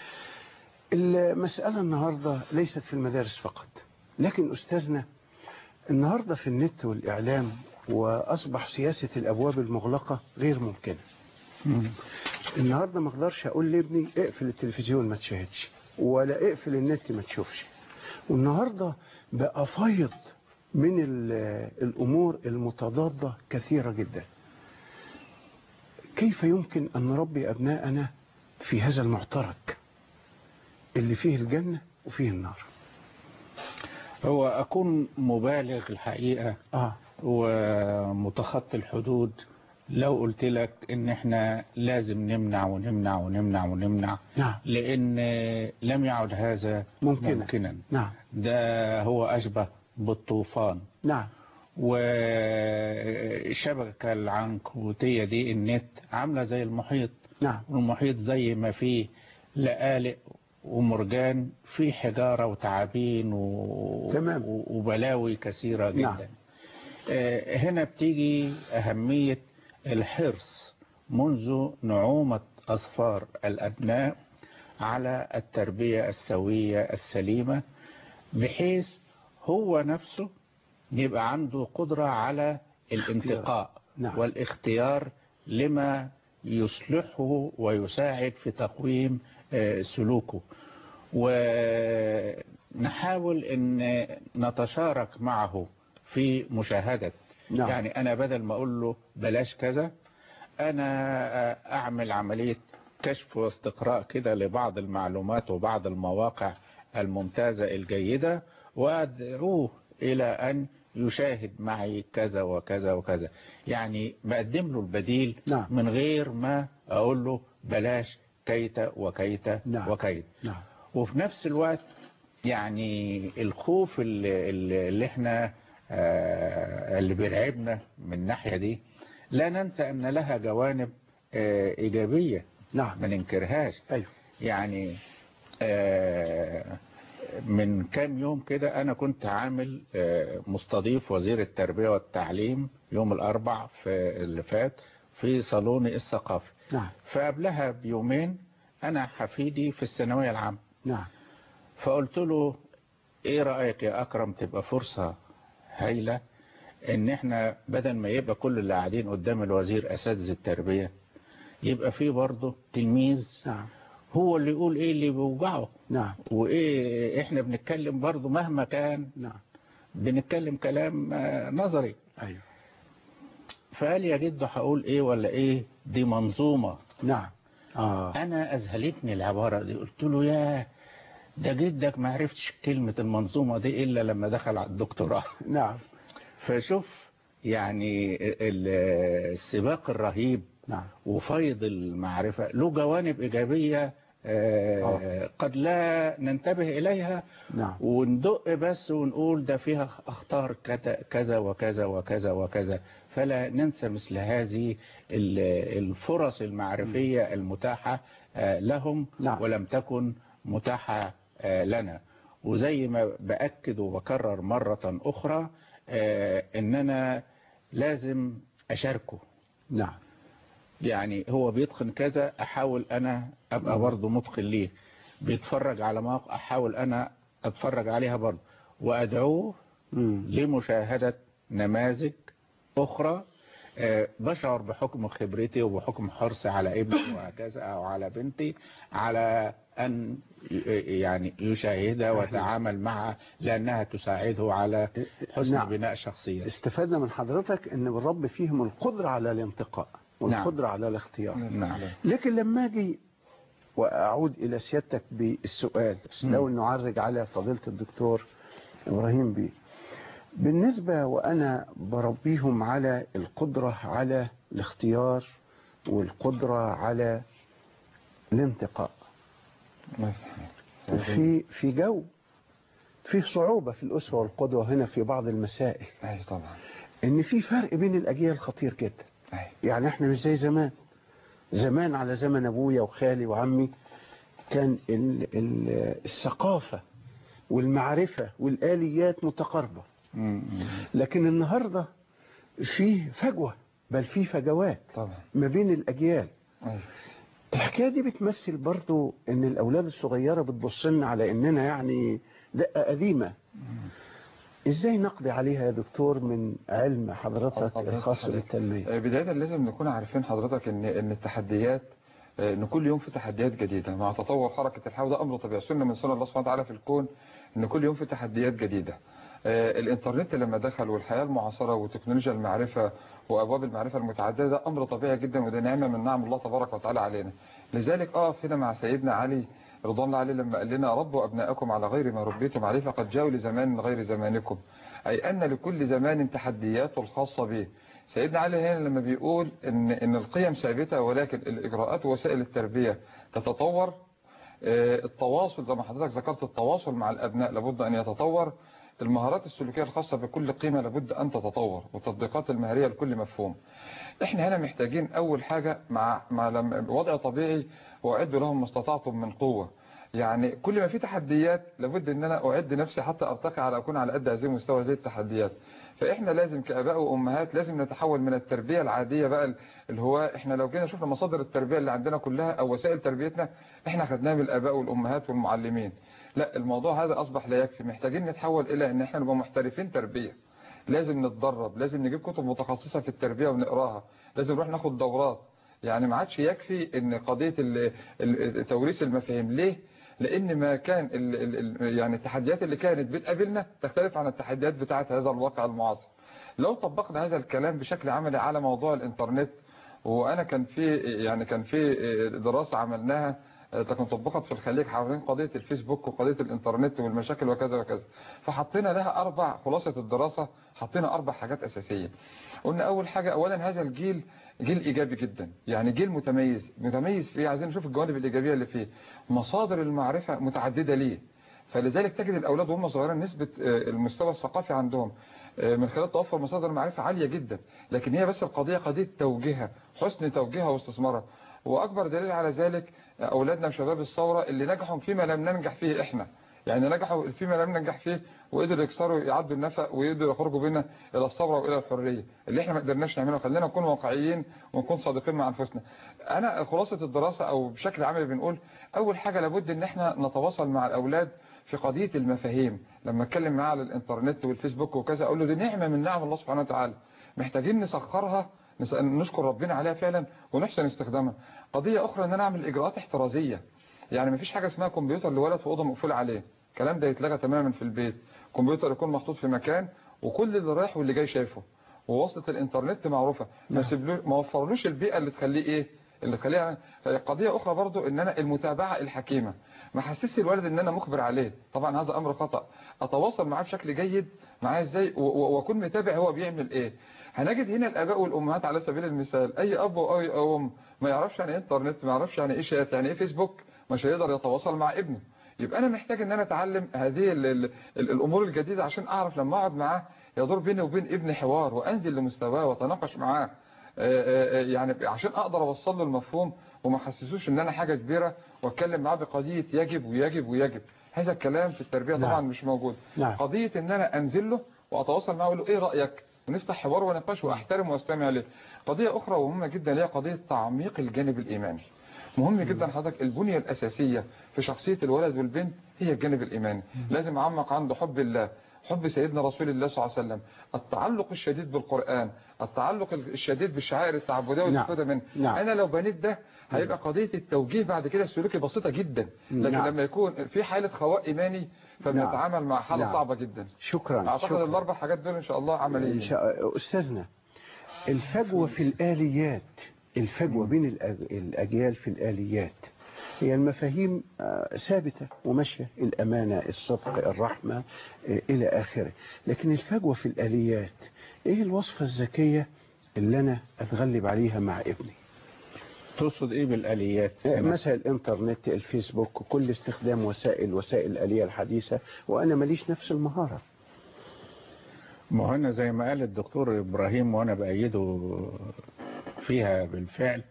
المساله النهارده ليست في المدارس فقط لكن استاذنا النهارده في النت والاعلام واصبح سياسه الابواب المغلقه غير ممكنه النهارده ما اقدرش اقول لابني اقفل التلفزيون ما تشاهدش ولا اقفل النت ما تشوفش والنهارده بقى فيض من ال- الامور المتضاده كثيره جدا كيف يمكن ان نربي ابناءنا في هذا المعترك اللي فيه الجنه وفيه النار هو أكون مبالغ الحقيقة اه ومتخطي الحدود لو قلت لك ان احنا لازم نمنع ونمنع ونمنع ونمنع نعم لان لم يعد هذا ممكنا. ممكنا نعم ده هو اشبه بالطوفان نعم والشبكة العنكبوتية دي النت عاملة زي المحيط نعم والمحيط زي ما فيه لقالق ومرجان فيه حجارة وتعابين و... تمام. و- وبلاوي كثيرة جدا نعم. آه، هنا بتيجي أهمية الحرص منذ نعومة أصفار الأبناء على التربية السوية السليمة بحيث هو نفسه يبقى عنده قدرة على الانتقاء نعم. والاختيار لما يصلحه ويساعد في تقويم آه، سلوكه ونحاول ان نتشارك معه في مشاهدة نعم. يعني انا بدل ما اقول له بلاش كذا انا آه، اعمل عملية كشف واستقراء كده لبعض المعلومات وبعض المواقع الممتازة الجيدة وادعوه الى ان يشاهد معي كذا وكذا وكذا يعني بقدم له البديل نعم. من غير ما اقول له بلاش كيت وكيت نعم. وكيت نعم وفي نفس الوقت يعني الخوف اللي, اللي اللي احنا آه، اللي بيرعبنا من الناحية دي لا ننسى ان لها جوانب آه، ايجابية نعم ما ننكرهاش ايوه يعني آه، من كام يوم كده انا كنت عامل آه، مستضيف وزير التربية والتعليم يوم الاربع في اللي فات في صالوني الثقافي نعم فقبلها بيومين انا حفيدي في الثانوية العامة نعم فقلت له ايه رأيك يا اكرم تبقى فرصة هايلة ان احنا بدل ما يبقى كل اللي قاعدين قدام الوزير اساتذة التربية يبقى في برضه تلميذ نعم هو اللي يقول ايه اللي بيوجعه نعم وايه احنا بنتكلم برضه مهما كان نعم بنتكلم كلام آه، نظري ايوه فقال يا جدو هقول ايه ولا ايه دي منظومة نعم اه انا اذهلتني العبارة دي قلت له يا ده جدك ما عرفتش كلمة المنظومة دي الا لما دخل على الدكتوراه نعم فشوف يعني ال- السباق الرهيب نعم وفيض المعرفة له جوانب إيجابية آه، قد لا ننتبه إليها نعم وندق بس ونقول ده فيها أخطار كت- كذا وكذا وكذا وكذا فلا ننسى مثل هذه ال- الفرص المعرفية المتاحة آه، لهم نعم. ولم تكن متاحة آه، لنا وزي ما بأكد وبكرر مرة أخرى آه، إننا لازم أشاركه نعم يعني هو بيتقن كذا احاول انا ابقى برضه متقن ليه بيتفرج على مواقع احاول انا اتفرج عليها برضه وادعوه مم. لمشاهدة نماذج اخرى آه، بشعر بحكم خبرتي وبحكم حرصي على ابني وهكذا او على بنتي على ان ي- يعني يشاهدها ويتعامل معها لانها تساعده على حسن نعم. بناء شخصيته استفدنا من حضرتك ان الرب فيهم القدرة على الانتقاء والقدرة على الاختيار نعم لكن لما اجي واعود الى سيادتك بالسؤال بس لو نعرج على فضيلة الدكتور ابراهيم بيه بالنسبة وانا بربيهم على القدرة على الاختيار والقدرة على الانتقاء في في جو فيه صعوبة في الأسرة والقدوة هنا في بعض المسائل اي طبعا ان في فرق بين الاجيال خطير جدا اي يعني احنا مش زي زمان زمان على زمن ابويا وخالي وعمي كان ال ال الثقافة والمعرفة والآليات متقاربة لكن النهاردة في فجوة بل في فجوات طبعا ما بين الأجيال اي الحكاية دي بتمثل برضو ان الأولاد الصغيرة بتبصلنا على اننا يعني دقة قديمة ازاي نقضي عليها يا دكتور من علم حضرتك حضرتك الخاص حضرتك. بالتنمية آه، بداية لازم نكون عارفين حضرتك ان ان التحديات آه، ان كل يوم في تحديات جديدة مع تطور حركة الحياة وده امر طبيعي سنة من سنة الله سبحانه وتعالى في الكون ان كل يوم في تحديات جديدة آه، الانترنت لما دخل والحياة المعاصرة وتكنولوجيا المعرفة وابواب المعرفة المتعددة ده امر طبيعي جدا وده نعمة من نعم الله تبارك وتعالى علينا لذلك اقف هنا مع سيدنا علي رضوان الله عليه لما قال لنا ربوا ابناءكم على غير ما ربيتم عليه فقد جاءوا لزمان غير زمانكم اي ان لكل زمان تحدياته الخاصة به سيدنا علي هنا لما بيقول ان ان القيم ثابته ولكن الاجراءات ووسائل التربيه تتطور آه، التواصل زي ما حضرتك ذكرت التواصل مع الابناء لابد ان يتطور المهارات السلوكيه الخاصه بكل قيمه لابد ان تتطور والتطبيقات المهريه لكل مفهوم احنا هنا محتاجين اول حاجه مع مع لما وضع طبيعي واعدوا لهم ما استطعتم من قوه يعني كل ما في تحديات لابد ان انا اعد نفسي حتى ارتقي على اكون على قد هذه المستوى زي التحديات فاحنا لازم كاباء وامهات لازم نتحول من التربيه العاديه بقى اللي هو احنا لو جينا شفنا مصادر التربيه اللي عندنا كلها او وسائل تربيتنا احنا خدناها من الاباء والامهات والمعلمين لا الموضوع هذا اصبح لا يكفي محتاجين نتحول الى ان احنا نبقى محترفين تربيه لازم نتدرب لازم نجيب كتب متخصصه في التربيه ونقراها لازم نروح ناخد دورات يعني ما عادش يكفي ان قضيه ال- ال- توريث المفاهيم ليه لان ما كان ال ال ال يعني التحديات اللي كانت بتقابلنا تختلف عن التحديات بتاعه هذا الواقع المعاصر لو طبقنا هذا الكلام بشكل عملي على موضوع الانترنت وانا كان في يعني كان في دراسه عملناها لكن طبقت في الخليج حوالين قضيه الفيسبوك وقضيه الانترنت والمشاكل وكذا وكذا فحطينا لها اربع خلاصه الدراسه حطينا اربع حاجات اساسيه قلنا اول حاجه اولا هذا الجيل جيل ايجابي جدا يعني جيل متميز متميز في إيه؟ عايزين نشوف الجوانب الايجابيه اللي فيه مصادر المعرفه متعدده ليه فلذلك تجد الاولاد وهم صغيرين نسبه آه، المستوى الثقافي عندهم آه، من خلال توفر مصادر المعرفه عاليه جدا لكن هي بس القضيه قضيه توجيهها حسن توجيهها واستثمارها واكبر دليل على ذلك آه، اولادنا وشباب الثوره اللي نجحوا فيما لم ننجح فيه احنا يعني نجحوا فيما لم ننجح فيه وقدروا يكسروا يعدوا النفق ويقدروا يخرجوا بينا الى الثوره والى الحريه اللي احنا ما قدرناش نعمله خلينا نكون واقعيين ونكون صادقين مع انفسنا انا خلاصه الدراسه او بشكل عملي بنقول اول حاجه لابد ان احنا نتواصل مع الاولاد في قضيه المفاهيم لما اتكلم معاه على الانترنت والفيسبوك وكذا اقول له دي نعمه من نعم الله سبحانه وتعالى محتاجين نسخرها نس- نشكر ربنا عليها فعلا ونحسن استخدامها قضيه اخرى ان انا اعمل اجراءات احترازيه يعني مفيش حاجه اسمها كمبيوتر لولد في اوضه مقفول عليه الكلام ده يتلغى تماما في البيت كمبيوتر يكون محطوط في مكان وكل اللي رايح واللي جاي شايفه ووصلة الانترنت معروفة ما سيبلو ما وفرلوش البيئة اللي تخليه ايه اللي تخليها قضية اخرى برضو ان انا المتابعة الحكيمة ما حسسش الولد ان انا مخبر عليه طبعا هذا امر خطأ اتواصل معاه بشكل جيد معاه ازاي و- و- واكون متابع هو بيعمل ايه هنجد هنا الاباء والامهات على سبيل المثال اي اب او اي ام ما يعرفش يعني ايه انترنت ما يعرفش يعني ايه شات يعني ايه فيسبوك مش هيقدر يتواصل مع ابنه يبقى انا محتاج ان انا اتعلم هذه ال ال ال الامور الجديده عشان اعرف لما اقعد معاه يدور بيني وبين ابني حوار وانزل لمستواه واتناقش معاه يعني عشان اقدر اوصل له المفهوم وما احسسوش ان انا حاجه كبيره واتكلم معاه بقضيه يجب ويجب ويجب هذا الكلام في التربيه طبعا نعم. مش موجود نعم. قضيه ان انا انزل له واتواصل معاه واقول له ايه رايك ونفتح حوار ونقاش واحترم واستمع له قضيه اخرى ومهمه جدا هي قضيه تعميق الجانب الايماني مهم جدا حضرتك البنيه الاساسيه في شخصيه الولد والبنت هي الجانب الايماني لازم اعمق عنده حب الله حب سيدنا رسول الله صلى الله عليه وسلم التعلق الشديد بالقرآن التعلق الشديد بالشعائر التعبدية والمستفادة منه نعم. أنا لو بنيت ده هيبقى قضية التوجيه بعد كده السلوكي بسيطة جدا لكن نعم. لما يكون في حالة خواء إيماني فبنتعامل مع حالة نعم. صعبة جدا شكرا أعتقد شكرا الأربع حاجات دول إن شاء الله عملية إن شاء أستاذنا الفجوة في الآليات الفجوة بين الأج- الأجيال في الآليات هي المفاهيم آه، ثابتة وماشية الأمانة الصدق الرحمة آه، إلى آخره لكن الفجوة في الآليات إيه الوصفة الذكية اللي أنا أتغلب عليها مع ابني تقصد ايه بالاليات آه، مثلا الإنترنت الفيسبوك كل استخدام وسائل وسائل الآلية الحديثة وأنا ماليش نفس المهارة ما هو هنا زي ما قال الدكتور ابراهيم وانا بايده فيها بالفعل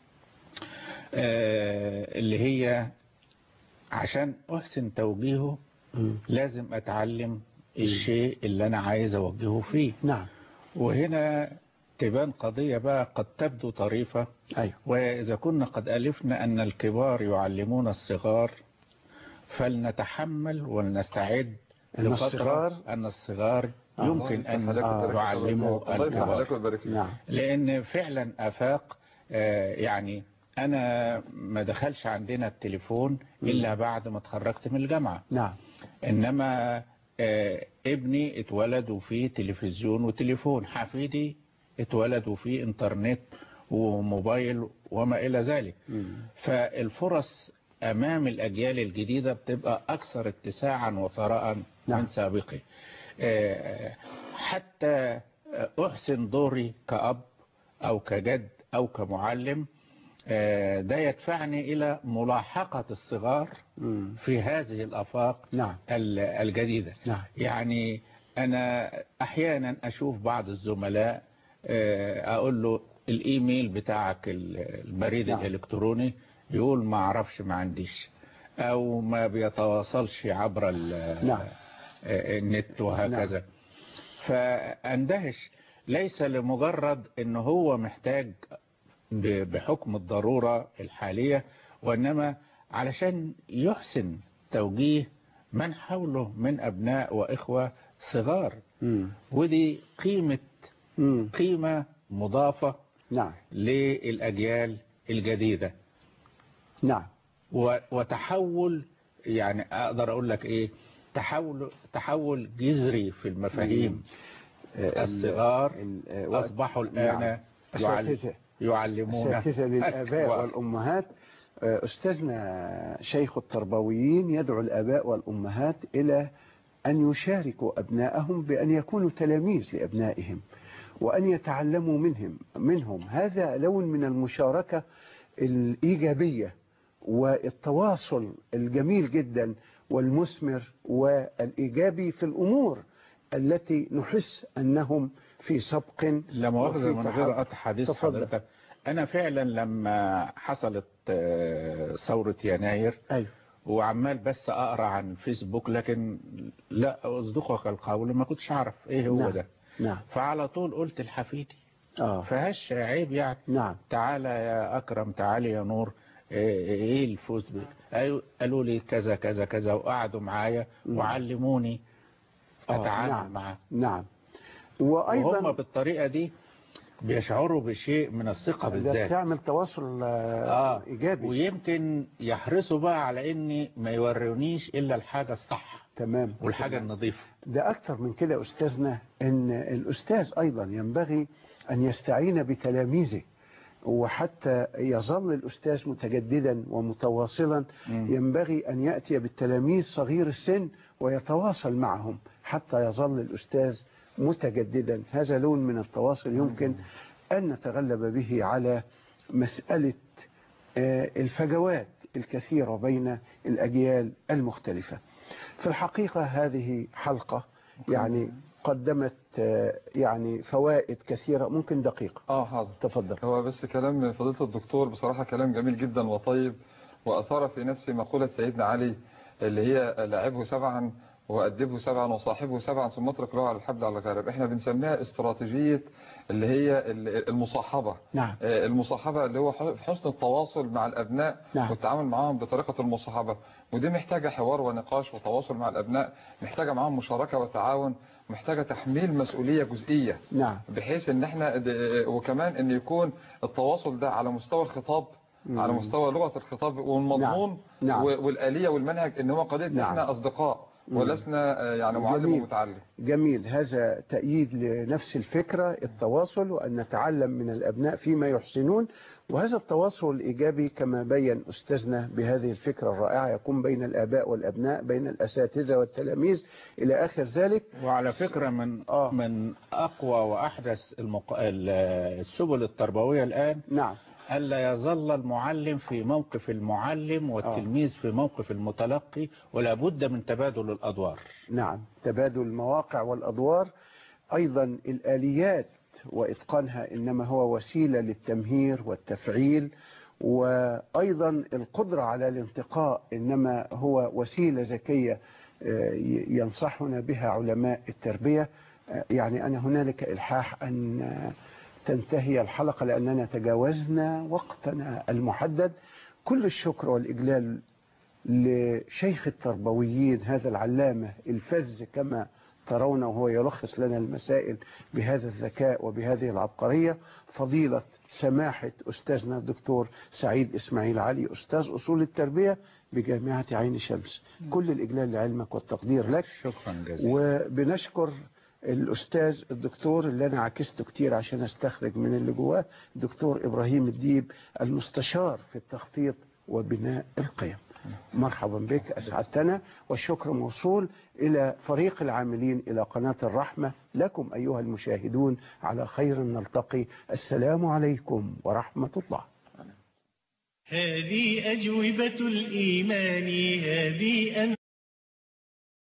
آه، اللي هي عشان احسن توجيهه مم. لازم اتعلم الشيء اللي انا عايز اوجهه فيه نعم وهنا تبان قضية بقى قد تبدو طريفة أيوه وإذا كنا قد ألفنا أن الكبار يعلمون الصغار فلنتحمل ولنستعد أن لفترة الصغار أن الصغار آه. يمكن أن الله يعلموا الله يفتح عليك الكبار ويبارك فيك نعم لأن فعلا أفاق آه، يعني أنا ما دخلش عندنا التليفون إلا بعد ما اتخرجت من الجامعة نعم إنما آه، ابني اتولد وفيه تلفزيون وتليفون حفيدي اتولد وفيه انترنت وموبايل وما إلى ذلك مم. فالفرص أمام الأجيال الجديدة بتبقى أكثر اتساعا وثراء نعم. من سابقه آه، حتى أحسن دوري كأب أو كجد أو كمعلم آه، ده يدفعني إلى ملاحقة الصغار مم. في هذه الآفاق نعم ال- الجديدة نعم يعني أنا أحيانا أشوف بعض الزملاء آه، أقول له الإيميل بتاعك ال- البريد نعم. الإلكتروني يقول ما أعرفش ما عنديش أو ما بيتواصلش عبر ال- نعم. آه، النت وهكذا فأندهش ليس لمجرد أنه هو محتاج ب- بحكم الضرورة الحالية وإنما علشان يحسن توجيه من حوله من أبناء وإخوة صغار مم. ودي قيمة مم. قيمة مضافة نعم للأجيال الجديدة نعم و- وتحول يعني أقدر أقول لك إيه تحول تحول جذري في المفاهيم آه، الصغار ال- آه، وقت- أصبحوا الآن نعم. يعل- أساتذة. يعلمون أساتذة للآباء الكبار. والأمهات آه، أستاذنا شيخ التربويين يدعو الآباء والأمهات إلى أن يشاركوا أبنائهم بأن يكونوا تلاميذ لأبنائهم وأن يتعلموا منهم منهم هذا لون من المشاركة الإيجابية والتواصل الجميل جدا والمثمر والإيجابي في الأمور التي نحس أنهم في سبق لا مؤاخذة وفي من تحرك. غير قطع حديث تفضل. حضرتك أنا فعلا لما حصلت آه، ثورة يناير أيوه وعمال بس أقرأ عن فيسبوك لكن لا أصدقك القول ما كنتش أعرف إيه هو نعم. ده نعم فعلى طول قلت لحفيدي آه فهش عيب يعني نعم تعالى يا أكرم تعالى يا نور إيه إيه الفوز بك أيوة، قالوا لي كذا كذا كذا وقعدوا معايا نعم. وعلموني آه، أتعامل نعم. معاه نعم وهم وأيضا بالطريقة دي بيشعروا بشيء من الثقة ده بالذات تعمل تواصل آه آه إيجابي ويمكن يحرصوا بقى على إني ما يورونيش إلا الحاجة الصح تمام والحاجة النظيفة ده أكثر من كده أستاذنا أن الأستاذ أيضا ينبغي أن يستعين بتلاميذه وحتى يظل الأستاذ متجددا ومتواصلا مم. ينبغي أن يأتي بالتلاميذ صغير السن ويتواصل معهم حتى يظل الأستاذ متجددا هذا لون من التواصل يمكن أن نتغلب به على مسألة آه، الفجوات الكثيرة بين الأجيال المختلفة في الحقيقة هذه حلقة يعني قدمت آه، يعني فوائد كثيرة ممكن دقيقة اه حاضر تفضل هو بس كلام فضيلة الدكتور بصراحة كلام جميل جدا وطيب وأثار في نفسي مقولة سيدنا علي اللي هي لعبه سبعا وأدبه سبعا وصاحبه سبعا ثم اترك له على الحبل على الغارب احنا بنسميها استراتيجية اللي هي المصاحبة نعم آه، المصاحبة اللي هو حسن التواصل مع الأبناء نعم. والتعامل معهم بطريقة المصاحبة ودي محتاجة حوار ونقاش وتواصل مع الأبناء محتاجة معهم مشاركة وتعاون محتاجة تحميل مسؤولية جزئية نعم بحيث ان احنا د- وكمان ان يكون التواصل ده على مستوى الخطاب مم. على مستوى لغة الخطاب والمضمون نعم. و- والآلية والمنهج ان هو قضية نعم. احنا اصدقاء مم. ولسنا آه، يعني معلم جميل. ومتعلم جميل هذا تأييد لنفس الفكرة التواصل وأن نتعلم من الأبناء فيما يحسنون وهذا التواصل الإيجابي كما بين أستاذنا بهذه الفكرة الرائعة يكون بين الآباء والأبناء بين الأساتذة والتلاميذ إلى آخر ذلك وعلى فكرة من آه. من أقوى وأحدث المق... ال- السبل التربوية الآن نعم ألا يظل المعلم في موقف المعلم والتلميذ في موقف المتلقي ولا بد من تبادل الأدوار نعم تبادل المواقع والأدوار أيضا الآليات وإتقانها إنما هو وسيلة للتمهير والتفعيل وأيضا القدرة على الانتقاء إنما هو وسيلة ذكية آه، ينصحنا بها علماء التربية آه، يعني أنا هنالك إلحاح أن آه، تنتهي الحلقة لأننا تجاوزنا وقتنا المحدد كل الشكر والإجلال لشيخ التربويين هذا العلامة الفز كما ترون وهو يلخص لنا المسائل بهذا الذكاء وبهذه العبقرية فضيلة سماحة أستاذنا الدكتور سعيد إسماعيل علي أستاذ أصول التربية بجامعة عين شمس كل الإجلال لعلمك والتقدير لك شكرا جزيلا وبنشكر الأستاذ الدكتور اللي أنا عكسته كتير عشان أستخرج من اللي جواه دكتور إبراهيم الديب المستشار في التخطيط وبناء القيم مرحبا بك أسعدتنا والشكر موصول إلى فريق العاملين إلى قناة الرحمة لكم أيها المشاهدون على خير نلتقي السلام عليكم ورحمة الله هذه أجوبة الإيمان هذه أن